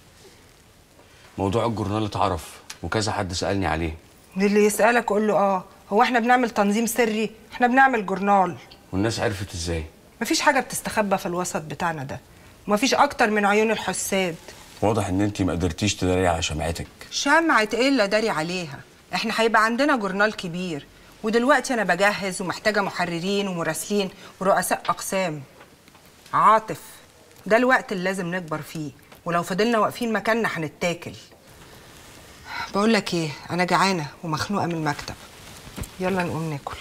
موضوع الجورنال اتعرف وكذا حد سالني عليه اللي يسألك قول له اه هو احنا بنعمل تنظيم سري احنا بنعمل جورنال والناس عرفت ازاي مفيش حاجة بتستخبى في الوسط بتاعنا ده ومفيش أكتر من عيون الحساد واضح ان انت ما قدرتيش تداري على شمعتك شمعة ايه اللي داري عليها احنا هيبقى عندنا جورنال كبير ودلوقتي أنا بجهز ومحتاجة محررين ومراسلين ورؤساء أقسام عاطف ده الوقت اللي لازم نكبر فيه ولو فضلنا واقفين مكاننا هنتاكل بقول لك ايه انا جعانه ومخنوقه من المكتب يلا نقوم ناكل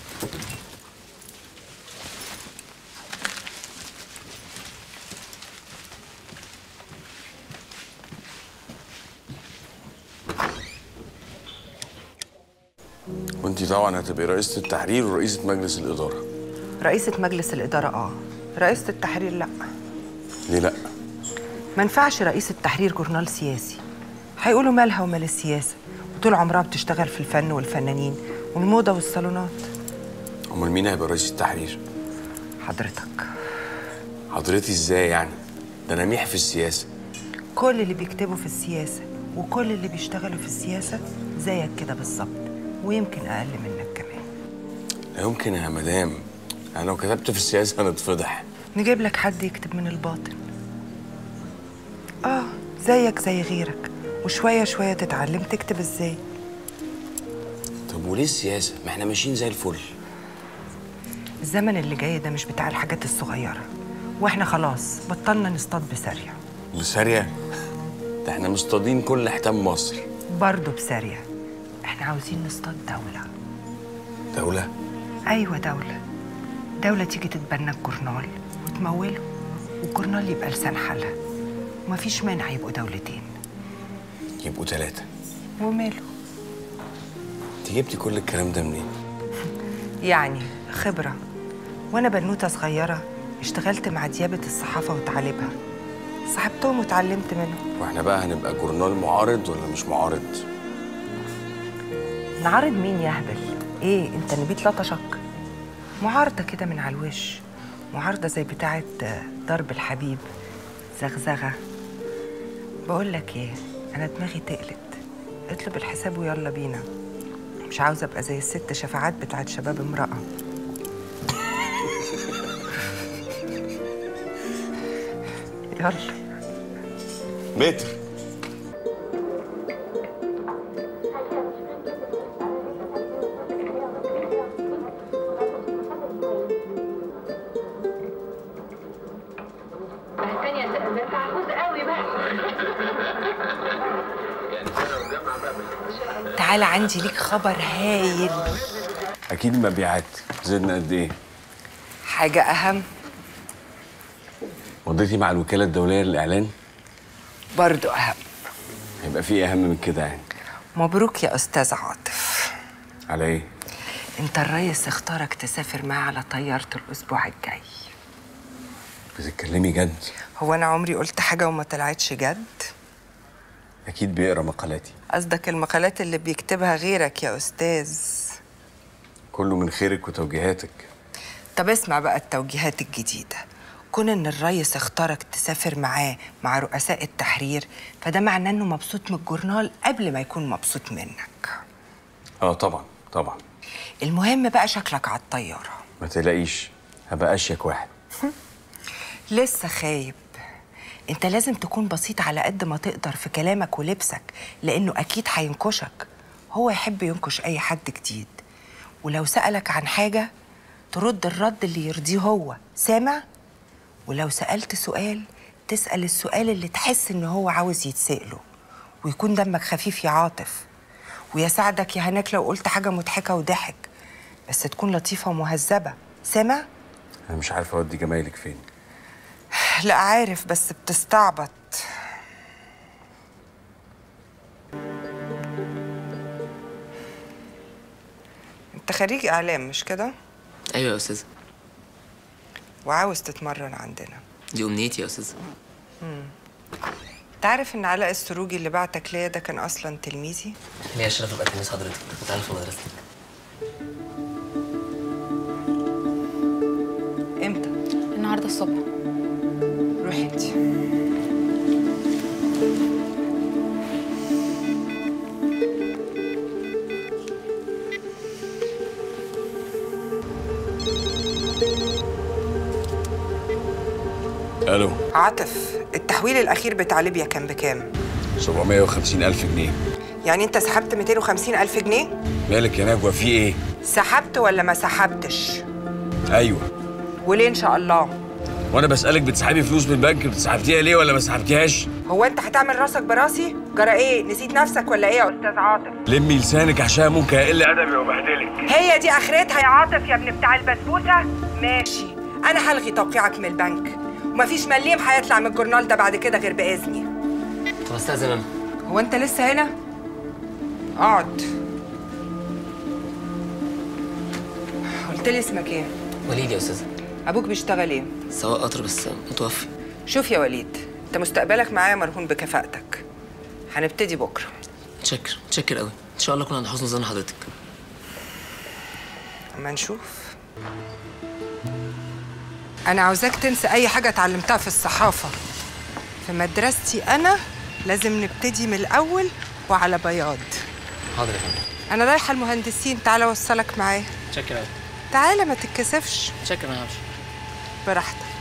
وانت طبعا هتبقي رئيسة التحرير ورئيسة مجلس الإدارة رئيسة مجلس الإدارة اه رئيسة التحرير لا ليه لأ؟ ما ينفعش رئيس التحرير جورنال سياسي هيقولوا مالها ومال السياسة وطول عمرها بتشتغل في الفن والفنانين والموضة والصالونات أمال مين هيبقى رئيس التحرير؟ حضرتك حضرتي ازاي يعني؟ ده أنا ميح في السياسة كل اللي بيكتبوا في السياسة وكل اللي بيشتغلوا في السياسة زيك كده بالظبط ويمكن أقل منك كمان لا يمكن يا مدام أنا لو كتبت في السياسة هنتفضح نجيب لك حد يكتب من الباطن اه زيك زي غيرك وشوية شوية تتعلم تكتب ازاي طب وليه السياسة؟ ما احنا ماشيين زي الفل الزمن اللي جاي ده مش بتاع الحاجات الصغيرة واحنا خلاص بطلنا نصطاد بسارية لسارية ده احنا مصطادين كل حتام مصر برضه بسارية احنا عاوزين نصطاد دولة دولة أيوة دولة دولة تيجي تتبنى الجورنال وتموله والجورنال يبقى لسان حالها ومفيش مانع يبقوا دولتين يبقوا ثلاثة وماله انت جبتي كل الكلام ده منين؟ يعني خبرة وأنا بنوتة صغيرة اشتغلت مع ديابة الصحافة وتعاليبها صاحبتهم وتعلمت منهم واحنا بقى هنبقى جورنال معارض ولا مش معارض؟ نعارض مين يا هبل؟ ايه انت نبيت لطشك؟ معارضة كده من على الوش معارضة زي بتاعة ضرب الحبيب زغزغة بقول لك ايه انا دماغي تقلت اطلب الحساب ويلا بينا مش عاوزة ابقى زي الست شفاعات بتاعت شباب امرأة يلا متر تعالى عندي ليك خبر هايل أكيد المبيعات زدنا قد إيه؟ حاجة أهم مضيتي مع الوكالة الدولية للإعلان؟ برضو أهم هيبقى في إيه أهم من كده يعني؟ مبروك يا أستاذ عاطف على إيه؟ أنت الريس اختارك تسافر معاه على طيارة الأسبوع الجاي بتتكلمي جد؟ هو أنا عمري قلت حاجة وما طلعتش جد؟ أكيد بيقرا مقالاتي قصدك المقالات اللي بيكتبها غيرك يا أستاذ كله من خيرك وتوجيهاتك طب اسمع بقى التوجيهات الجديدة كون إن الريس اختارك تسافر معاه مع رؤساء التحرير فده معناه إنه مبسوط من الجورنال قبل ما يكون مبسوط منك اه طبعا طبعا المهم بقى شكلك على الطيارة ما تلاقيش هبقى أشيك واحد لسه خايب انت لازم تكون بسيط على قد ما تقدر في كلامك ولبسك لانه اكيد هينكشك هو يحب ينكش اي حد جديد ولو سألك عن حاجة ترد الرد اللي يرضيه هو سامع ولو سألت سؤال تسأل السؤال اللي تحس ان هو عاوز يتسأله ويكون دمك خفيف يا عاطف ويساعدك يا هناك لو قلت حاجة مضحكة وضحك بس تكون لطيفة ومهذبة سامع؟ أنا مش عارف أودي جمايلك فين لا عارف بس بتستعبط انت خريج اعلام مش كده ايوه يا استاذ وعاوز تتمرن عندنا دي امنيتي يا استاذ مم. تعرف ان علاء السروجي اللي بعتك ليا ده كان اصلا تلميذي ليا الشرف ابقى تلميذ حضرتك وتعالى في مدرستك امتى النهارده الصبح روحي انت ألو عاطف التحويل الاخير بتاع ليبيا كان بكام 750 ألف جنيه يعني انت سحبت 250 الف جنيه مالك يا نجوى في إيه؟ سحبت ولا ما سحبتش أيوه وليه ان شاء الله وانا بسالك بتسحبي فلوس من البنك بتسحبتيها ليه ولا ما سحبتيهاش هو انت هتعمل راسك براسي جرى ايه نسيت نفسك ولا ايه يا استاذ عاطف لمي لسانك عشان ممكن اقل ادبي وبهدلك هي دي اخرتها يا عاطف يا ابن بتاع البسبوسه ماشي انا هلغي توقيعك من البنك ومفيش مليم هيطلع من الجورنال ده بعد كده غير باذني طب استاذن انا هو انت لسه هنا اقعد قلت لي اسمك ايه وليد يا استاذ ابوك بيشتغل ايه سواق قطر بس متوفي شوف يا وليد انت مستقبلك معايا مرهون بكفاءتك هنبتدي بكره متشكر متشكر قوي ان شاء الله اكون عند حسن ظن حضرتك اما نشوف انا عاوزاك تنسى اي حاجه اتعلمتها في الصحافه في مدرستي انا لازم نبتدي من الاول وعلى بياض حاضر يا فندم انا رايحه المهندسين تعالى اوصلك معايا متشكر قوي تعالى ما تتكسفش متشكر انا همشي براحتك